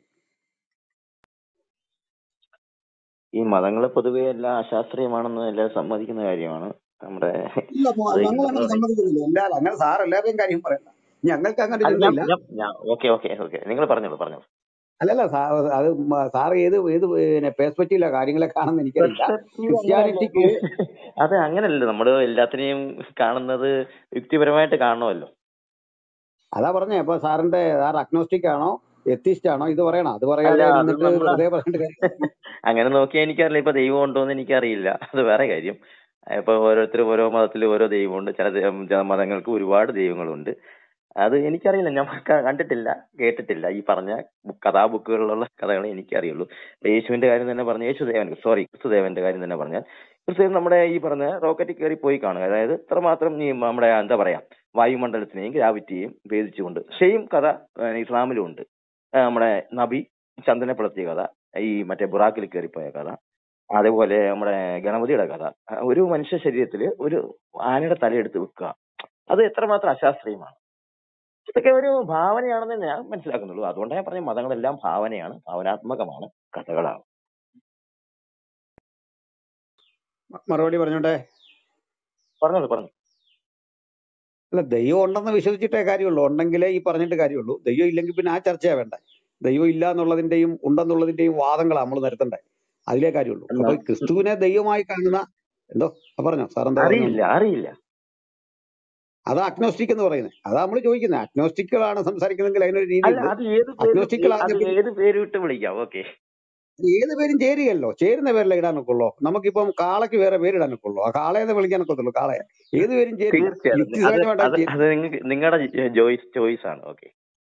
A: ഈ മതങ്ങളെ പൊതുവെ എല്ലാം അശാസ്ത്രീയമാണെന്ന് എല്ലാവരും സമ്മതിക്കുന്ന കാര്യമാണ് നമ്മുടെ
D: ഇല്ല മോ-
A: അത്
D: ഞങ്ങൾ അങ്ങനെ
A: ഹിന്ദുക്കളുടെ
D: സമ്മതിക്കുന്നില്ല എല്ലാ അങ്ങനെ സാർ എല്ലാവരുടെയും കാര്യം പറയണ്ട ഞങ്ങൾക്ക് അങ്ങനെ
A: അല്ല ഞാൻ
D: ചിന്തയില്ല
A: ഞാൻ ഞാൻ ഓക്കെ ഓക്കെ ഓക്കെ നിങ്ങൾ പറഞ്ഞോളൂ പറഞ്ഞോളൂ
D: അല്ലല്ല സാ- അത് മ- സാർ ഏത് ഏത് പിന്നെ പേഴ്സ്പെക്റ്റീവില കാര്യങ്ങളെ കാണുന്ന എനിക്കറിയില്ല
A: പെർസ്പെക്റ്റീവ് അങ്ങനെയല്ല
D: ക്രിസ്ത്യാനിറ്റിക്ക്
A: അത് അങ്ങനല്ല നമ്മൾ എല്ലാത്തിനെയും കാണുന്നത് യുക്തിപരമായിട്ട് കാണണമല്ലോ
D: അതാ പറഞ്ഞേ അപ്പൊ സാറിന്റെ സാർ അഗ്നോസ്റ്റിക് ആണോ എത്തിസ്റ്റ് ആണോ ഇത് പറയണം അത്
A: അല്ല
D: പറയാതെ
A: അത്
D: നിന്നിട്ട്
A: നമ്മള്
D: വെറുതെ പറഞ്ഞിട്ട് കാര്യം
A: അങ്ങനെ നോക്കിയാൽ എനിക്കറിയില്ല ഇപ്പൊ ദൈവം ഉണ്ടോ എന്ന് എനിക്കറിയില്ല അത് വേറെ കാര്യം ഇപ്പൊ ഓരോരുത്തർ ഓരോ മതത്തിൽ ഓരോ ദൈവമുണ്ട് ചില ദൈവ- ചില മതങ്ങൾക്ക് ഒരുപാട് ദൈവങ്ങളുണ്ട് അത് എനിക്കറിയില്ല ഞാൻ ക- കണ്ടിട്ടില്ല കേട്ടിട്ടില്ല ഈ പറഞ്ഞ ബു- കഥാബുക്കുകളിലുള്ള കഥകളെ എനിക്കറിയുള്ളൂ ഇപ്പൊ യേശുവിന്റെ കാര്യം തന്നെ പറഞ്ഞു യേശുദേവൻ സോറി ക്രിസ്തുദേവന്റെ കാര്യം തന്നെ പറഞ്ഞാൽ ക്രിസ്തുദേവൻ നമ്മുടെ ഈ പറഞ്ഞ റോക്കറ്റിൽ കയറി പോയി കാണുക അതായത് ഇത്രമാത്രം ഈ നമ്മുടെ എന്താ പറയാ വായുമണ്ഡലത്തിനെയും ഗ്രാവിറ്റിയെയും ഭേദിച്ചുകൊണ്ട് സെയിം കഥ ഏഹ്, ഇസ്ലാമിലും ഉണ്ട് ആ, നമ്മുടെ നബി ചന്ദനപ്പെടുത്തിയ കഥ ഈ മറ്റേ ബുറാക്കിൽ കയറിപ്പോയ കഥ അതേപോലെ നമ്മുടെ ഗണപതിയുടെ കഥ ആ, ഒരു മനുഷ്യ ശരീരത്തിൽ ഒരു ആനയുടെ തലയെടുത്ത് വെക്കുക അത് എത്രമാത്രം അശാസ്ത്രീയമാണ് ഇതൊക്കെ ഒരു ഭാവനയാണെന്ന് ഞാൻ മനസ്സിലാക്കുന്നുള്ളൂ അതുകൊണ്ടാണ് ഞാൻ പറഞ്ഞ മതങ്ങളെല്ലാം ഭാവനയാണ് ഭാവനാത്മകമാണ് കഥകളാണ്
D: മറുപടി പറഞ്ഞോട്ടെ
A: പറഞ്ഞോളൂ പറഞ്ഞു
D: അല്ല ദൈവം ഉണ്ടെന്ന് വിശ്വസിച്ചിട്ടേ കാര്യമുള്ളൂ ഉണ്ടെങ്കിലേ ഈ പറഞ്ഞിട്ട് കാര്യമുള്ളൂ ദൈവം ഇല്ലെങ്കിൽ പിന്നെ ആ ചർച്ചയാ വേണ്ടേ ദൈവം ഇല്ല എന്നുള്ളതിന്റെയും ഉണ്ടെന്നുള്ളതിന്റെയും വാദങ്ങളാണ് നമ്മൾ നിരത്തണ്ടേ അതിലേ കാര്യമുള്ളൂ
A: അല്ല
D: അപ്പൊ ക്രിസ്തുവിനെ ദൈവമായി കാണുന്ന എന്തോ ആ പറഞ്ഞോ സാർ എന്താ പറഞ്ഞു
A: അറിയില്ല അറിയില്ല
D: അത് അഗ്നോസ്റ്റിക് എന്ന് പറയുന്നത് അതാ നമ്മൾ ചോദിക്കുന്നത് അഗ്നോസ്റ്റിക്കുകളാണ് സംസാരിക്കുന്നതെങ്കിൽ അതിനൊരു
A: അല്ല
D: രീതിയുണ്ട്
A: അത് ഏത് പേര്
D: അഗ്നോസ്റ്റിക്കുകൾ
A: അത്
D: ആദ്യം
A: ഏത് പേര് വിട്ട് വിളിക്കാം ഓക്കെ
D: ഏത് പേരും ചേരുകയല്ലോ ചേരുന്ന പേരല്ലേ ഇടാനൊക്കുള്ളൂ നമുക്കിപ്പം കാളയ്ക്ക് വേറെ പേര് ഇടാനൊക്കുള്ളൂ ആ കാളയെന്ന് വിളിക്കാനൊക്കത്തുള്ളൂ കാളയെ ഏത് പേരും ചേരില്ല
A: തീർച്ചയായിട്ടും അത്
D: യുക്തിസഹജമായിട്ട്
A: അത്
D: ചേരും
A: അത് നിങ്ങൾക്ക് നിങ്ങളുടെ ചോയ്സ് ചോയ്സ് ആണ് ഓക്കെ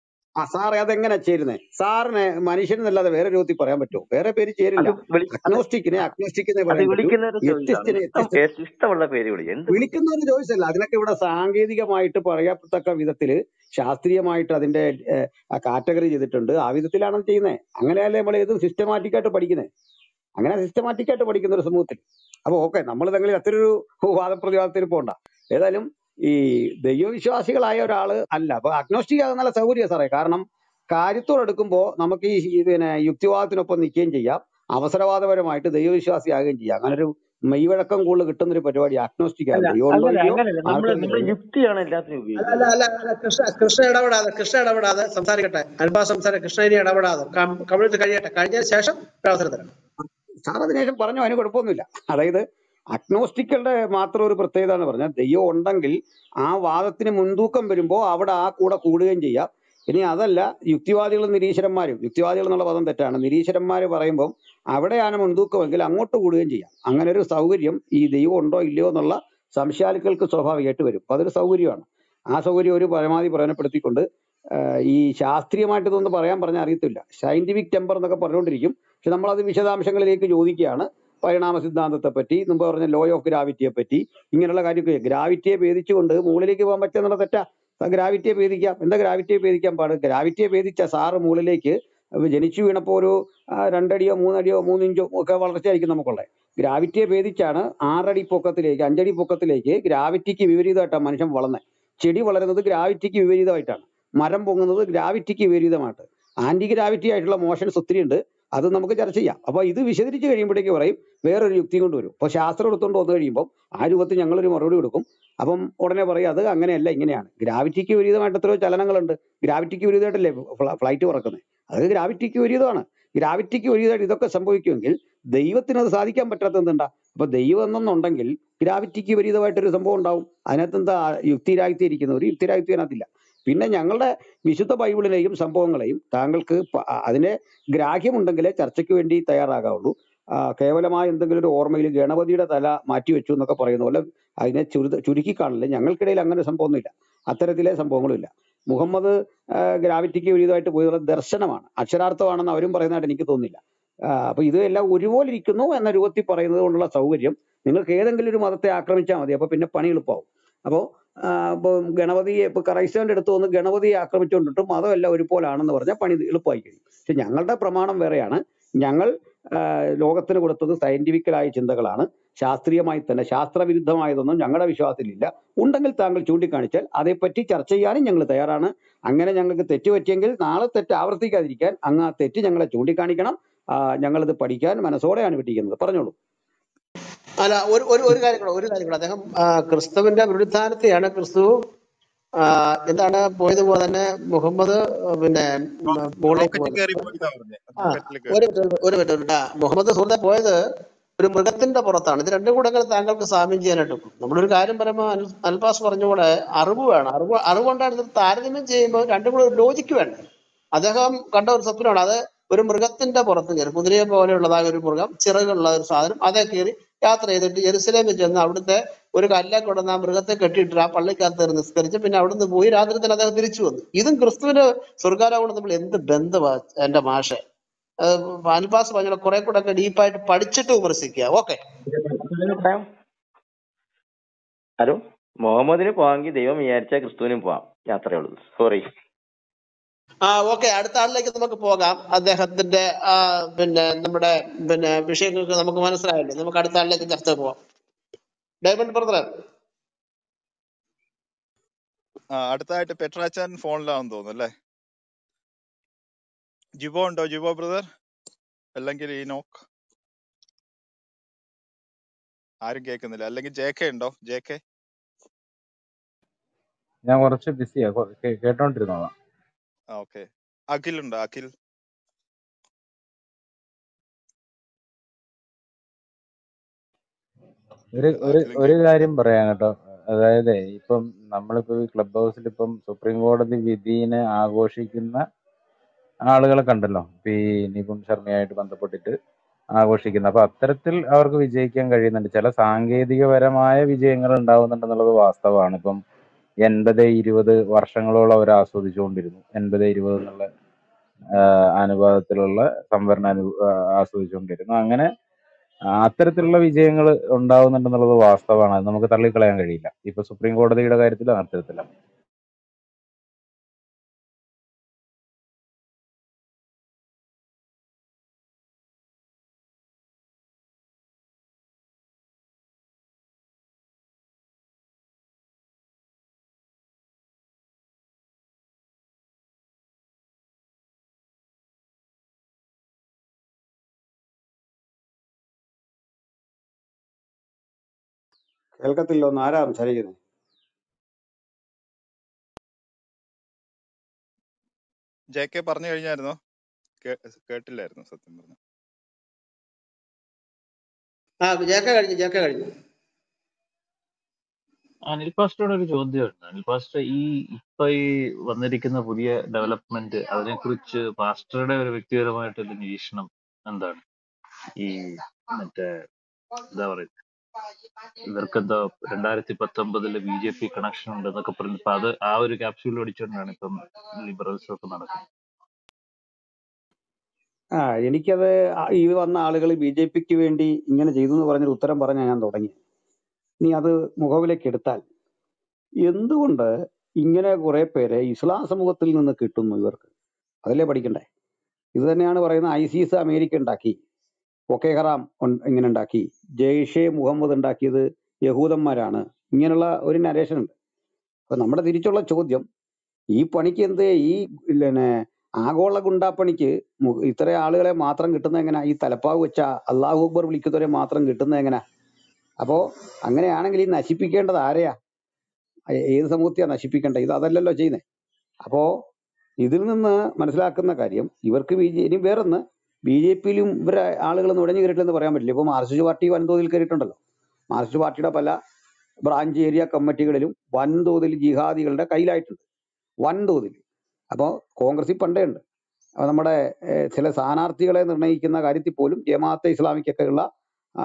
D: ആ സാറേ അതെങ്ങനെ ചേരുന്നത് സാറിന് മനുഷ്യനെന്നല്ലാതെ വേറെ രൂപത്തിൽ പറയാൻ പറ്റുമോ വേറെ പേര്
A: അത്
D: ചേരില്ല
A: വിളി അത്
D: അഗ്നോസ്റ്റിക്കിനെ അഗ്നോസ്റ്റിക്കിനെ
A: അത്
D: പറയാൻ പറ്റൂ
A: വിളിക്കുന്നവരുടെ ചോയ്സ് ആണ്
D: എത്തിസ്റ്റിനെ
A: ഇഷ്ടം
D: എത്തിസ്റ്റ്
A: ഏ- ഇഷ്ടമുള്ള പേര് വിളി എന്ത്
D: വിളിക്കുന്നവരുടെ ചോയ്സ് അല്ല അതിനൊക്കെ ഇവിടെ സാങ്കേതികമായിട്ട് പറയത്തക്ക വിധത്തില് ശാസ്ത്രീയമായിട്ട് അതിന്റെ കാറ്റഗറി ചെയ്തിട്ടുണ്ട് ആ വിധത്തിലാണ് ചെയ്യുന്നത് അങ്ങനെയല്ലേ നമ്മൾ ഏത് സിസ്റ്റമാറ്റിക് ആയിട്ട് പഠിക്കുന്നത് അങ്ങനെ സിസ്റ്റമാറ്റിക് ആയിട്ട് പഠിക്കുന്ന ഒരു സമൂഹത്തിൽ അപ്പൊ ഓക്കെ നമ്മൾ തങ്ങളിൽ അത്രയൊരു വാദപ്രതിവാദത്തിന് പോണ്ട ഏതായാലും ഈ ദൈവവിശ്വാസികളായ ഒരാള് അല്ല അപ്പൊ അഗ്നോസ്റ്റിക് ആകുന്ന നല്ല സൗകര്യം സാറേ കാരണം കാര്യത്തോടെടുക്കുമ്പോൾ നമുക്ക് ഈ ഈ പിന്നെ യുക്തിവാദത്തിനൊപ്പം നിൽക്കുകയും ചെയ്യാം അവസരവാദപരമായിട്ട് ദൈവവിശ്വാസിയാകുകയും ചെയ്യാം അങ്ങനെ ഒരു മെയ്വഴക്കം കൂടുതൽ കിട്ടുന്ന ഒരു പരിപാടി അഗ്നോസ്റ്റിക് ആണ്
A: അല്ല
D: ദൈവം ഉണ്ടോ
A: അങ്ങനല്ല
D: ഇല്ലയോ
A: അങ്ങനല്ല നമ്മള്
D: ആർക്കും
A: നമ്മുടെ
D: അറിയില്ല
A: യുക്തിയാണ് എല്ലാത്തിനും
B: അല്ല അല്ല
A: ഉപയോഗിക്കുന്നത്
B: അല്ല അല്ല കൃഷ്ണ കൃഷ്ണ ഇടപെടാതെ കൃഷ്ണ ഇടപെടാതെ സംസാരിക്കട്ടെ അനുഭാ സംസാരം കൃഷ്ണ ഇനി ഇടപെടാതെ കമ്മ്യൂണിറ്റി കഴിയട്ടെ കഴിഞ്ഞതിന് ശേഷം ഒരു അവസരം തരാം
D: സാർ അതിനുശേഷം പറഞ്ഞു അതിന് കുഴപ്പമൊന്നുമില്ല അതായത് അഗ്നോസ്റ്റിക്കുകളുടെ മാത്രം ഒരു പ്രത്യേകത എന്ന് പറഞ്ഞാൽ ദൈവം ഉണ്ടെങ്കിൽ ആ വാദത്തിന് മുൻതൂക്കം വരുമ്പോൾ അവിടെ ആ കൂടെ കൂടുകയും ചെയ്യാം ഇനി അതല്ല യുക്തിവാദികളും നിരീശ്വരന്മാരും യുക്തിവാദികൾ എന്നുള്ള പദം തെറ്റാണ് നിരീശ്വരന്മാർ പറയുമ്പോൾ അവിടെയാണ് മുൻതൂക്കമെങ്കിൽ അങ്ങോട്ട് കൂടുകയും ചെയ്യാം അങ്ങനെ ഒരു സൗകര്യം ഈ ദൈവം ഉണ്ടോ ഇല്ലയോ എന്നുള്ള സംശയാലുക്കൾക്ക് സ്വാഭാവികമായിട്ട് വരും അപ്പൊ അതൊരു സൗകര്യമാണ് ആ സൗകര്യം ഒരു പരമാവധി പ്രയോജനപ്പെടുത്തിക്കൊണ്ട് ആഹ് ഈ ശാസ്ത്രീയമായിട്ട് ഇതൊന്നും പറയാൻ പറഞ്ഞാൽ അറിയത്തില്ല സയന്റിഫിക് ടെമ്പർ എന്നൊക്കെ പറഞ്ഞുകൊണ്ടിരിക്കും പക്ഷെ നമ്മളത് വിശദാംശങ്ങളിലേക്ക് ചോദിക്കുകയാണ് പരിണാമ സിദ്ധാന്തത്തെ പറ്റി മുമ്പ് പറഞ്ഞ ലോ ഓഫ് ഗ്രാവിറ്റിയെ പറ്റി ഇങ്ങനെയുള്ള കാര്യമൊക്കെ ഗ്രാവിറ്റിയെ ഭേദിച്ചുകൊണ്ട് മുകളിലേക്ക് പോകാൻ പറ്റുന്നുള്ള തെറ്റാ ഗ്രാവിറ്റിയെ ഭേദിക്കാം എന്താ ഗ്രാവിറ്റിയെ ഭേദിക്കാൻ പാട് ഗ്രാവിറ്റിയെ ഭേദിച്ച സാറ് മുകളിലേക്ക് ജനിച്ചു വീണപ്പോൾ ഒരു ആ, രണ്ടടിയോ മൂന്നടിയോ മൂന്നിഞ്ചോ ഒക്കെ വളർച്ചയായിരിക്കും നമുക്കുള്ളത് ഗ്രാവിറ്റിയെ ഭേദിച്ചാണ് ആറടി പൊക്കത്തിലേക്ക് അഞ്ചടി പൊക്കത്തിലേക്ക് ഗ്രാവിറ്റിക്ക് വിപരീതമായിട്ടാണ് മനുഷ്യൻ വളർന്നത് ചെടി വളരുന്നത് ഗ്രാവിറ്റിക്ക് വിപരീതമായിട്ടാണ് മരം പൊങ്ങുന്നത് ഗ്രാവിറ്റിക്ക് വിപരീതമായിട്ട് ആന്റി ഗ്രാവിറ്റി ആയിട്ടുള്ള മോഷൻസ് ഒത്തിരി ഉണ്ട് അത് നമുക്ക് ചർച്ച ചെയ്യാം അപ്പൊ ഇത് വിശദീകരിച്ച് കഴിയുമ്പോഴേക്ക് പറയും വേറൊരു യുക്തി കൊണ്ട് വരും അപ്പൊ ശാസ്ത്രം എടുത്തുകൊണ്ട് വന്നു കഴിയുമ്പോൾ ആ രൂപത്തിൽ ഞങ്ങളൊരു മറുപടി കൊടുക്കും അപ്പം ഉടനെ പറയും അത് അങ്ങനെയല്ല ഇങ്ങനെയാണ് ഗ്രാവിറ്റിക്ക് വിപരീതമായിട്ട് എത്രയോ ചലനങ്ങളുണ്ട് ഗ്രാവിറ്റിക്ക് വിപരീതമായിട്ടല്ലേ ഫ്ലൈറ്റ് പറക്കുന്നത് അത് ഗ്രാവിറ്റിക്ക് വിപരീതമാണ് ഗ്രാവിറ്റിക്ക് വിപരീതമായിട്ട് ഇതൊക്കെ സംഭവിക്കുമെങ്കിൽ ദൈവത്തിന് അത് സാധിക്കാൻ പറ്റാത്ത എന്തുണ്ടാ അപ്പൊ ദൈവം എന്നുണ്ടെങ്കിൽ ഗ്രാവിറ്റിക്ക് വിപരീതമായിട്ടൊരു സംഭവം ഉണ്ടാവും അതിനകത്ത് എന്താ യുക്തിരാഹിത്യരിക്കുന്ന ഒരു യുക്തിരാഹിത്യം അതിനകത്തില്ല പിന്നെ ഞങ്ങളുടെ വിശുദ്ധ ബൈബിളിനെയും സംഭവങ്ങളെയും താങ്കൾക്ക് പ- അ- അതിനെ ഗ്രാഹ്യമുണ്ടെങ്കിലേ ചർച്ചയ്ക്ക് വേണ്ടി തയ്യാറാകാവുള്ളൂ ആ, കേവലമായ എന്തെങ്കിലും ഒരു ഓർമ്മയിൽ ഗണപതിയുടെ തല മാറ്റി വെച്ചു എന്നൊക്കെ പറയുന്ന പോലെ അതിനെ ചുരുത ചുരുക്കി കാണില്ല ഞങ്ങൾക്കിടയിൽ അങ്ങനെ ഒരു സംഭവമൊന്നുമില്ല അത്തരത്തിലെ സംഭവങ്ങളുമില്ല മുഹമ്മദ് ആ, ഗ്രാവിറ്റിക്ക് വിപരീതമായിട്ട് പോയത് ദർശനമാണ് അക്ഷരാർത്ഥമാണെന്ന് അവരും പറയുന്നതായിട്ട് എനിക്ക് തോന്നുന്നില്ല ആ, അപ്പൊ ഇത് എല്ലാം ഒരുപോലെ ഇരിക്കുന്നു എന്ന രൂപത്തിൽ പറയുന്നത് കൊണ്ടുള്ള സൗകര്യം നിങ്ങൾക്ക് ഏതെങ്കിലും ഒരു മതത്തെ ആക്രമിച്ചാൽ മതി അപ്പൊ പിന്നെ പണി എളുപ്പമാവും അപ്പോ ആ, ഇപ്പൊ ഗണപതിയെ ഇപ്പൊ ക്രൈസ്തവന്റെ അടുത്ത് വന്ന് ഗണപതിയെ ആക്രമിച്ചുകൊണ്ടിട്ട് മതമെല്ലാം ഒരുപോലാണെന്ന് പറഞ്ഞാൽ പണി എളുപ്പമായി കഴിയും പക്ഷെ ഞങ്ങളുടെ പ്രമാണം വേറെയാണ് ഞങ്ങൾ ആ, ലോകത്തിന് കൊടുത്തത് സയന്റിഫിക്കലായ ചിന്തകളാണ് ശാസ്ത്രീയമായി തന്നെ ശാസ്ത്രവിരുദ്ധമായതൊന്നും ഞങ്ങളുടെ വിശ്വാസത്തിലില്ല ഉണ്ടെങ്കിൽ താങ്കൾ ചൂണ്ടിക്കാണിച്ചാൽ അതേപ്പറ്റി ചർച്ച ചെയ്യാനും ഞങ്ങൾ തയ്യാറാണ് അങ്ങനെ ഞങ്ങൾക്ക് തെറ്റ് പറ്റിയെങ്കിൽ നാളെ തെറ്റ് ആവർത്തിക്കാതിരിക്കാൻ അങ്ങ് ആ തെറ്റ് ഞങ്ങളെ ചൂണ്ടിക്കാണിക്കണം ആ, ഞങ്ങളിത് പഠിക്കാൻ മനസ്സോടെയാണ് പഠിക്കുന്നത് പറഞ്ഞോളൂ
B: അല്ല ഒരു ഒരു ഒരു കാര്യം കൂടെ ഒരു കാര്യം കൂടെ അദ്ദേഹം ആ, ക്രിസ്തുവിന്റെ പുനരുത്ഥാനത്തെയാണ് ക്രിസ്തു ആ, എന്താണ് പോയതുപോലെ തന്നെ മുഹമ്മദ് ആ, പിന്നെ ഉം, മുകളിലേക്ക്
E: റോക്കറ്റ്
B: പോയത്
E: കയറി പോയതാ പറഞ്ഞേ
B: ആ
E: റോക്കറ്റിൽ
B: ഒരു
E: കയറി
B: മിനിറ്റ് ഒരു മിനിറ്റ് ഒരു മിനിറ്റ് ആ, മുഹമ്മദ് സുഹൃത്തെ പോയത് ഒരു മൃഗത്തിന്റെ പുറത്താണ് ഇത് രണ്ടും കൂടെ എങ്ങനെ താങ്കൾക്ക് സാമ്യം ചെയ്യാനായിട്ട് ഒക്കും? നമ്മളൊരു കാര്യം പറയുമ്പോൾ അൽ- അൽപാസ് പറഞ്ഞ പോലെ അറിവ് വേണം അറിവ് അറിവുകൊണ്ടാണ് ഇത് താരതമ്യം ചെയ്യുമ്പോൾ രണ്ടും കൂടെ ഒരു ലോജിക്ക് വേണ്ടേ അദ്ദേഹം കണ്ട ഒരു സ്വപ്നമാണ് അത് ഒരു മൃഗത്തിന്റെ പുറത്ത് കയറി കുതിരയെ പോലെയുള്ളതായ ഒരു മൃഗം ചിറകുള്ള ഒരു സാധനം അതേ കയറി യാത്ര ചെയ്തിട്ട് ജെറുസലേമിൽ ചെന്ന് അവിടുത്തെ ഒരു കല്ലെ കൊണ്ടുവന്ന് ആ മൃഗത്തെ കെട്ടിയിട്ട് ആ പള്ളിക്കകത്ത് കയറി നിസ്കരിച്ച് പിന്നെ അവിടുന്ന് പോയി രാത്രി തന്നെ അദ്ദേഹം തിരിച്ചു വന്നു ഇതും ക്രിസ്തുവിന് സ്വർഗാരോഹണം തമ്മിൽ എന്ത് ബന്ധമാ എന്റെ മാഷെ അൽപാസ് പറഞ്ഞ കുറെ കൂടെ ഒക്കെ ഡീപ്പായിട്ട് പഠിച്ചിട്ട് വിമർശിക്കുക ഓക്കെ
A: പറയാം ഹലോ മുഹമ്മദിന് പോവാമെങ്കിൽ ദൈവം വിചാരിച്ചാൽ ക്രിസ്തുവിനും പോവാം യാത്രയേ ഉള്ളൂ സോറി
B: ആ ഓക്കെ അടുത്ത ആളിലേക്ക് നമുക്ക് പോകാം അദ്ദേഹത്തിന്റെ ആ, പിന്നെ നമ്മുടെ പിന്നെ വിഷയങ്ങൾക്ക് നമുക്ക് മനസ്സിലായല്ലോ നമുക്ക് അടുത്ത ആളിലേക്ക് ചർച്ച പോവാം ഡയമണ്ട് ബ്രദർ
E: ആ അടുത്തതായിട്ട് പെട്രാച്ചാൻ ഫോണിലാണെന്ന് തോന്നുന്നു അല്ലേ ജിബോ ഉണ്ടോ ജിബോ ബ്രദർ അല്ലെങ്കിൽ ഈനോക്ക് ആരും കേൾക്കുന്നില്ല അല്ലെങ്കിൽ ജെ കെ ഉണ്ടോ ജെ കെ
F: ഞാൻ കുറച്ച് ബിസിയാ കേട്ടോണ്ടിരുന്നോളാം
E: ആ ഓക്കെ അഖിൽ ഉണ്ടോ അഖിൽ
F: ഒരു ഒരു
E: അഖിലും
F: ഒരു
E: കേൾക്കും
F: കാര്യം പറയാം കേട്ടോ അതായത് ഇപ്പം നമ്മളിപ്പോ ഈ ക്ലബ് ഹൗസിൽ ഇപ്പം സുപ്രീം കോടതി വിധിനെ ആഘോഷിക്കുന്ന ആളുകളെ കണ്ടല്ലോ ഇപ്പൊ ഈ നിപുൺ ശർമ്മയായിട്ട് ബന്ധപ്പെട്ടിട്ട് ആഘോഷിക്കുന്ന അപ്പൊ അത്തരത്തിൽ അവർക്ക് വിജയിക്കാൻ കഴിയുന്നുണ്ട് ചില സാങ്കേതികപരമായ വിജയങ്ങൾ ഉണ്ടാവുന്നുണ്ടെന്നുള്ളത് വാസ്തവമാണ് ഇപ്പം എൺപത് ഇരുപത് വർഷങ്ങളോളം അവർ ആസ്വദിച്ചുകൊണ്ടിരുന്നു എൺപത് ഇരുപത് എന്നുള്ള ആഹ് അനുപാതത്തിലുള്ള സംവരണ അനു ആഹ് ആസ്വദിച്ചുകൊണ്ടിരുന്നു അങ്ങനെ ആ, അത്തരത്തിലുള്ള വിജയങ്ങൾ ഉണ്ടാവുന്നുണ്ടെന്നുള്ളത് വാസ്തവമാണ് അത് നമുക്ക് തള്ളിക്കളയാൻ കഴിയില്ല ഇപ്പൊ സുപ്രീം കോടതിയുടെ കാര്യത്തിൽ അത്തരത്തില്ല
D: കേൾക്കത്തില്ല ഒന്ന് ആരാ സംസാരിക്കുന്നത്
E: ജെ കെ പറഞ്ഞു കഴിഞ്ഞായിരുന്നോ കേ- കേട്ടില്ലായിരുന്നു സത്യം പറഞ്ഞു
B: ആ ജേക്ക കഴിഞ്ഞു ജേക്ക കഴിഞ്ഞു
C: അനിൽ പാസ്റ്ററോട് ഒരു ചോദ്യമുണ്ട് അനിൽ പാസ്റ്റർ ഈ ഇപ്പൊ ഈ വന്നിരിക്കുന്ന പുതിയ ഡെവലപ്മെന്റ് അതിനെക്കുറിച്ച് പാസ്റ്ററുടെ ഒരു വ്യക്തിപരമായിട്ടൊരു നിരീക്ഷണം എന്താണ് ഈ മറ്റേ എന്താ പറയുക ഇവർക്കെന്തോ രണ്ടായിരത്തി പത്തൊമ്പതില് ബി ജെ പി കണക്ഷൻ ഉണ്ട് എന്നൊക്കെ പറഞ്ഞു അപ്പൊ അത് ആ ഒരു ക്യാപ്സ്യൂൾ അടിച്ചുകൊണ്ടാണ് ഇപ്പം ലിബറൽസ് ഒക്കെ നടക്കുന്നത്
D: ആ എനിക്കത് ആ- ഈ വന്ന ആളുകൾ ബി ജെ പിക്ക് വേണ്ടി ഇങ്ങനെ ചെയ്തു എന്ന് പറഞ്ഞൊരു ഉത്തരം പറഞ്ഞാൽ ഞാൻ തുടങ്ങി നീ അത് മുഖവിലേക്ക് എടുത്താൽ എന്തുകൊണ്ട് ഇങ്ങനെ കുറെ പേരെ ഇസ്ലാം സമൂഹത്തിൽ നിന്ന് കിട്ടുന്നു ഇവർക്ക് അതല്ലേ പഠിക്കണ്ടേ ഇത് തന്നെയാണ് പറയുന്നത് ഐസിസ് അമേരിക്ക ഉണ്ടാക്കി ഒക്കെ ഹറാം ഉൺ- ഇങ്ങനെ ഉണ്ടാക്കി ജെയ്ഷെ മുഹമ്മദ് ഉണ്ടാക്കിയത് യഹൂദന്മാരാണ് ഇങ്ങനെയുള്ള ഒരു നരേഷൻ ഉണ്ട് അപ്പൊ നമ്മുടെ തിരിച്ചുള്ള ചോദ്യം ഈ പണിക്ക് എന്ത് ഈ പിന്നെ ആഗോള ഗുണ്ടാപ്പണിക്ക് മു- ഇത്ര ആളുകളെ മാത്രം കിട്ടുന്ന എങ്ങനെ ഈ തലപ്പാവ് വെച്ച അള്ളാഹു അക്ബർ വിളിക്കുന്നവരെ മാത്രം കിട്ടുന്ന എങ്ങനെ അപ്പോ അങ്ങനെയാണെങ്കിൽ ഈ നശിപ്പിക്കേണ്ടത് ആരെയാ ഏ- ഏത് സമൂഹത്തെയാ നശിപ്പിക്കേണ്ടത് ഇത് അതല്ലല്ലോ ചെയ്യുന്നത് അപ്പോ ഇതിൽ നിന്ന് മനസ്സിലാക്കുന്ന കാര്യം ഇവർക്ക് ബി ജെ ഇനി വേറൊന്ന് ബി ജെ പിയിലും ഇവരെ ആളുകൾ നുഴഞ്ഞു കയറിയിട്ടില്ലെന്ന് പറയാൻ പറ്റില്ല ഇപ്പൊ മാർക്സിസ്റ്റ് പാർട്ടി വൻതോതിൽ കയറിയിട്ടുണ്ടല്ലോ മാർക്സിസ്റ്റ് പാർട്ടിയുടെ പല ബ്രാഞ്ച് ഏരിയ കമ്മിറ്റികളിലും വൻതോതിൽ ജിഹാദികളുടെ കയ്യിലായിട്ടുണ്ട് വൻതോതിൽ അപ്പോൾ കോൺഗ്രസിൽ പണ്ടേ ഉണ്ട് അപ്പൊ നമ്മുടെ ഏഹ്, ചില സ്ഥാനാർത്ഥികളെ നിർണ്ണയിക്കുന്ന കാര്യത്തിൽ പോലും ജമാഅത്തെ ഇസ്ലാമിക്കൊക്കെ ഉള്ള ആ,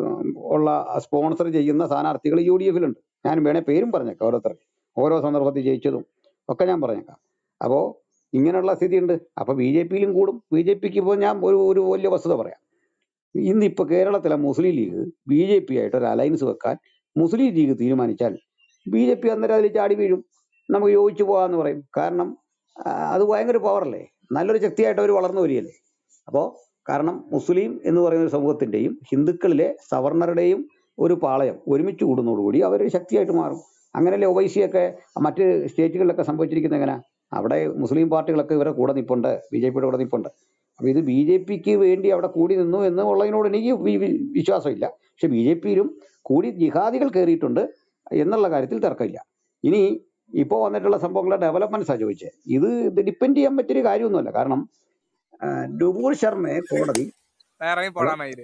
D: ഉള്ള സ്പോൺസർ ചെയ്യുന്ന സ്ഥാനാർത്ഥികൾ യു ഡി എഫിലുണ്ട് ഞാൻ വേണേ പേരും പറഞ്ഞേക്കാം ഓരോരുത്തർ ഓരോ സന്ദർഭത്തിൽ ജയിച്ചതും ഒക്കെ ഞാൻ പറഞ്ഞേക്കാം അപ്പോൾ ഇങ്ങനെയുള്ള സ്ഥിതി ഉണ്ട് അപ്പൊ ബി ജെ പിയിലും കൂടും ബി ജെ പിക്ക് ഇപ്പോൾ ഞാൻ ഒരു ഒരു വലിയ വസ്തുത പറയാം ഇന്നിപ്പോ കേരളത്തിലെ Muslim League B J P ആയിട്ട് ഒരു അലയൻസ് വെക്കാൻ മുസ്ലിം ലീഗ് തീരുമാനിച്ചാൽ ബി ജെ പി അന്നേരം അതിൽ ചാടി വീഴും നമുക്ക് യോജിച്ചു പോകാന്ന് പറയും കാരണം ആ, അത് ഭയങ്കര പവറല്ലേ നല്ലൊരു ശക്തിയായിട്ട് അവർ വളർന്നു വരികയല്ലേ അപ്പോൾ കാരണം മുസ്ലിം എന്ന് പറയുന്ന ഒരു സമൂഹത്തിന്റെയും ഹിന്ദുക്കളിലെ സവർണറുടെയും ഒരു പാളയം ഒരുമിച്ച് കൂടുന്നതോടുകൂടി അവരൊരു ശക്തിയായിട്ട് മാറും അങ്ങനെയല്ലേ ഒവൈസിയൊക്കെ മറ്റ് സ്റ്റേറ്റുകളിലൊക്കെ സംഭവിച്ചിരിക്കുന്നത് എങ്ങനെ അവിടെ മുസ്ലിം പാർട്ടികളൊക്കെ ഇവരെ കൂടെ നിൽപ്പുണ്ട് ബി ജെ പിയുടെ കൂടെ നിൽപ്പുണ്ട് അപ്പൊ ഇത് ബി ജെ പിക്ക് വേണ്ടി അവിടെ കൂടി നിന്നു എന്ന് ഉള്ളതിനോട് എനിക്ക് വി- വി- വിശ്വാസമില്ല പക്ഷെ ബി ജെ പിയിലും കൂടി ജിഹാദികൾ കയറിയിട്ടുണ്ട് എന്നുള്ള കാര്യത്തിൽ തർക്കമില്ല ഇനി ഇപ്പോൾ വന്നിട്ടുള്ള സംഭവങ്ങളുടെ ഡെവലപ്മെന്റ്സാ ചോദിച്ചത് ഇത് ഇത് ഡിപ്പെൻഡ് ചെയ്യാൻ പറ്റിയൊരു കാര്യമൊന്നുമല്ല കാരണം ആ, നുപൂർ ശർമ്മയെ കോടതി
G: ഇറങ്ങി
D: ഹലോ
G: പോടാ മയില്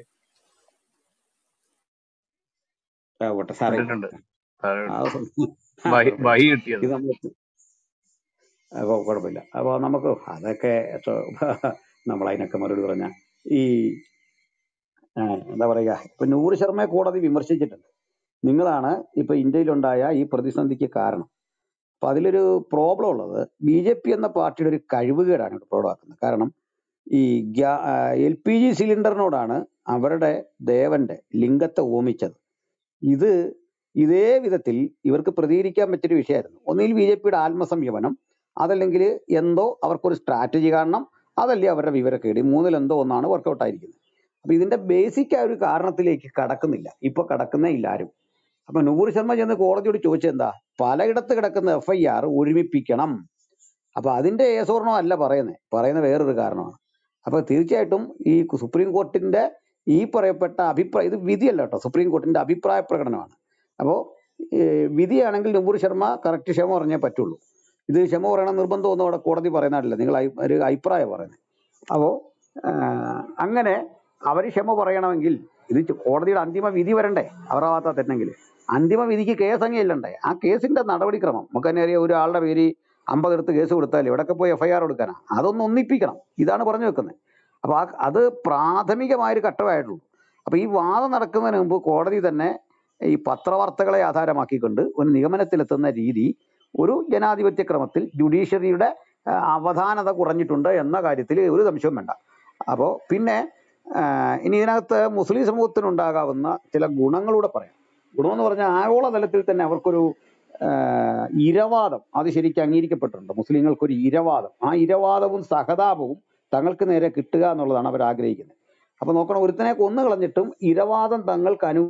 D: ആ, പോട്ടെ സാറേ
C: കണ്ടിട്ടുണ്ട് താഴെ
D: ആ
C: ഉണ്ട്.
D: സം- ആ,
C: വഹി
D: കുഴപ്പമില്ല
C: വഹി കിട്ടിയത്
D: ഇത് നമ്മൾ അപ്പോൾ കുഴപ്പമില്ല അപ്പോൾ നമുക്ക് അതൊക്കെ നമ്മൾ അതിനൊക്കെ മറുപടി പറഞ്ഞ ഈ ആ, എന്താ പറയുക ഇപ്പൊ നൂറ് ശർമ്മയെ കോടതി വിമർശിച്ചിട്ടുണ്ട് നിങ്ങളാണ് ഇപ്പൊ ഇന്ത്യയിലുണ്ടായ ഈ പ്രതിസന്ധിക്ക് കാരണം അപ്പൊ അതിലൊരു പ്രോബ്ലം ഉള്ളത് ബി ജെ പി എന്ന പാർട്ടിയുടെ ഒരു കഴിവുകേടാണ് ഇവിടെ പ്രോഡാക്കുന്നത് കാരണം ഈ എൽ പി ജി സിലിണ്ടറിനോടാണ് അവരുടെ ദേവന്റെ ലിംഗത്തെ ഓമിച്ചത് ഇത് ഇതേ വിധത്തിൽ ഇവർക്ക് പ്രതികരിക്കാൻ പറ്റിയൊരു വിഷയമായിരുന്നു ഒന്നുകിൽ ബി ജെ പിയുടെ ആത്മസംയമനം അതല്ലെങ്കിൽ എന്തോ അവർക്കൊരു സ്ട്രാറ്റജി കാണണം അതല്ലേ അവരുടെ വിവരക്കേട് ഈ മൂന്നിൽ എന്തോ ഒന്നാണ് വർക്കൗട്ട് ആയിരിക്കുന്നത് അപ്പൊ ഇതിന്റെ ബേസിക് ആ ഒരു കാരണത്തിലേക്ക് കടക്കുന്നില്ല ഇപ്പൊ കടക്കുന്നേ ഇല്ല ആരും അപ്പൊ നൂറ് ശർമ്മ ചെന്ന് കോടതിയോട് ചോദിച്ചെന്താ പലയിടത്ത് കിടക്കുന്ന എഫ് ഐ ആർ ഒരുമിപ്പിക്കണം അപ്പൊ അതിന്റെ ഏസോർണോ അല്ല പറയുന്നത് പറയുന്ന വേറൊരു കാരണമാണ് അപ്പൊ തീർച്ചയായിട്ടും ഈ സുപ്രീം കോർട്ടിന്റെ ഈ പറയപ്പെട്ട അഭിപ്രായം ഇത് വിധിയല്ല കേട്ടോ സുപ്രീം കോർട്ടിന്റെ അഭിപ്രായ പ്രകടനമാണ് അപ്പോ ഏഹ് വിധിയാണെങ്കിൽ നുപൂർ ശർമ്മ കറക്റ്റ് ക്ഷമ പറഞ്ഞേ പറ്റുള്ളൂ ഇത് ക്ഷമ പറയണം നിർബന്ധമൊന്നും അവിടെ കോടതി പറയുന്നതല്ല നിങ്ങൾ അഭി- ഒരു അഭിപ്രായം പറയുന്നത് അപ്പോ ആഹ് അങ്ങനെ അവർ ക്ഷമ പറയണമെങ്കിൽ ഇത് ചു- കോടതിയുടെ അന്തിമ വിധി വരണ്ടേ അവരുടെ ഭാഗത്താ തെറ്റെങ്കിൽ അന്തിമ വിധിക്ക് കേസ് അങ്ങില്ലണ്ടേ ആ കേസിന്റെ നടപടിക്രമം നമുക്ക് തന്നെ അറിയാം ഒരാളുടെ പേര് അമ്പതെടുത്ത് കേസ് കൊടുത്താൽ ഇവിടൊക്കെ പോയി എഫ്ഐആർ കൊടുക്കാനാ അതൊന്ന് ഒന്നിപ്പിക്കണം ഇതാണ് പറഞ്ഞു വെക്കുന്നത് അപ്പൊ ആ അത് പ്രാഥമികമായൊരു ഘട്ടമായിട്ടുള്ളൂ അപ്പൊ ഈ വാദം നടക്കുന്നതിന് മുമ്പ് കോടതി തന്നെ ഈ പത്രവാർത്തകളെ ആധാരമാക്കിക്കൊണ്ട് ഒരു നിഗമനത്തിലെത്തുന്ന രീതി ഒരു ജനാധിപത്യ ക്രമത്തിൽ ജുഡീഷ്യറിയുടെ ആ, അവധാനത കുറഞ്ഞിട്ടുണ്ട് എന്ന കാര്യത്തിൽ ഒരു സംശയവും വേണ്ട അപ്പോൾ പിന്നെ ആ, ഇനി ഇതിനകത്ത് മുസ്ലിം സമൂഹത്തിനുണ്ടാകാവുന്ന ചില ഗുണങ്ങളൂടെ പറയാം ഗുണമെന്ന് പറഞ്ഞാൽ ആഗോള തലത്തിൽ തന്നെ അവർക്കൊരു ആ, ഇരവാദം അത് ശരിക്കും അംഗീകരിക്കപ്പെട്ടിട്ടുണ്ട് മുസ്ലിങ്ങൾക്കൊരു ഇരവാദം ആ ഇരവാദവും സഹതാപവും തങ്ങൾക്ക് നേരെ കിട്ടുക എന്നുള്ളതാണ് അവർ ആഗ്രഹിക്കുന്നത് അപ്പൊ നോക്കണം ഒരുത്തനെ കൊന്നു കളഞ്ഞിട്ടും ഇരവാദം തങ്ങൾക്ക് അനു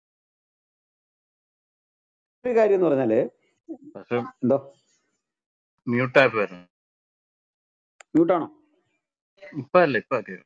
D: ഒരു കാര്യം എന്ന് പറഞ്ഞാല്
C: പക്ഷെ
D: എന്തോ
C: മ്യൂട്ടായി വരുന്നു
D: മ്യൂട്ടാണോ
C: ഇപ്പൊ അല്ല ഇപ്പൊ കേൾക്കാം.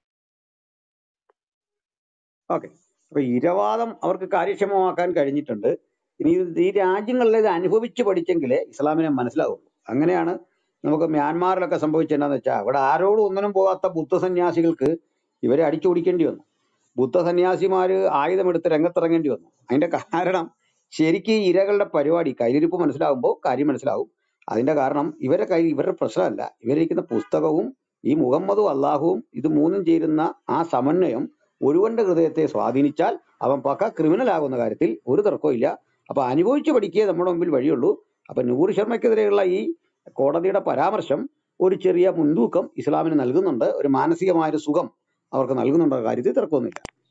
D: ഓക്കെ അപ്പൊ ഇരവാദം അവർക്ക് കാര്യക്ഷമമാക്കാൻ കഴിഞ്ഞിട്ടുണ്ട് ഇനി ഇത് ഈ രാജ്യങ്ങളിൽ ഇത് അനുഭവിച്ച് പഠിച്ചെങ്കിലേ ഇസ്ലാമിനെ മനസ്സിലാവുള്ളൂ അങ്ങനെയാണ് നമുക്ക് മ്യാൻമാറിലൊക്കെ സംഭവിച്ചതെന്നു വെച്ചാൽ അവിടെ ആരോടും ഒന്നിനും പോകാത്ത ബുദ്ധ സന്യാസികൾക്ക് ഇവരെ അടിച്ചോടിക്കേണ്ടി വന്നു ബുദ്ധ സന്യാസിമാര് ആയുധമെടുത്ത് രംഗത്തിറങ്ങേണ്ടി വന്നു അതിന്റെ കാരണം ശരിക്കും ഈ ഇരകളുടെ പരിപാടി കയ്യിരിപ്പ് മനസ്സിലാവുമ്പോൾ കാര്യം മനസ്സിലാവും അതിന്റെ കാരണം ഇവരുടെ കൈ ഇവരുടെ പ്രശ്നമല്ല ഇവരിരിക്കുന്ന പുസ്തകവും ഈ മുഹമ്മദും അള്ളാഹുവും ഇത് മൂന്നും ചേരുന്ന ആ സമന്വയം ഒരുവന്റെ ഹൃദയത്തെ സ്വാധീനിച്ചാൽ അവൻ പക്ക ക്രിമിനൽ ആകുന്ന കാര്യത്തിൽ ഒരു തർക്കവും ഇല്ല അപ്പൊ അനുഭവിച്ചു പഠിക്കേ നമ്മുടെ മുമ്പിൽ വഴിയുള്ളൂ അപ്പൊ നൂർ ശർമ്മയ്ക്കെതിരെയുള്ള ഈ കോടതിയുടെ പരാമർശം ഒരു ചെറിയ മുൻതൂക്കം ഇസ്ലാമിന് നൽകുന്നുണ്ട് ഒരു മാനസികമായ ഒരു സുഖം അവർക്ക് നൽകുന്നുണ്ട് കാര്യത്തിൽ തർക്കമൊന്നുമില്ല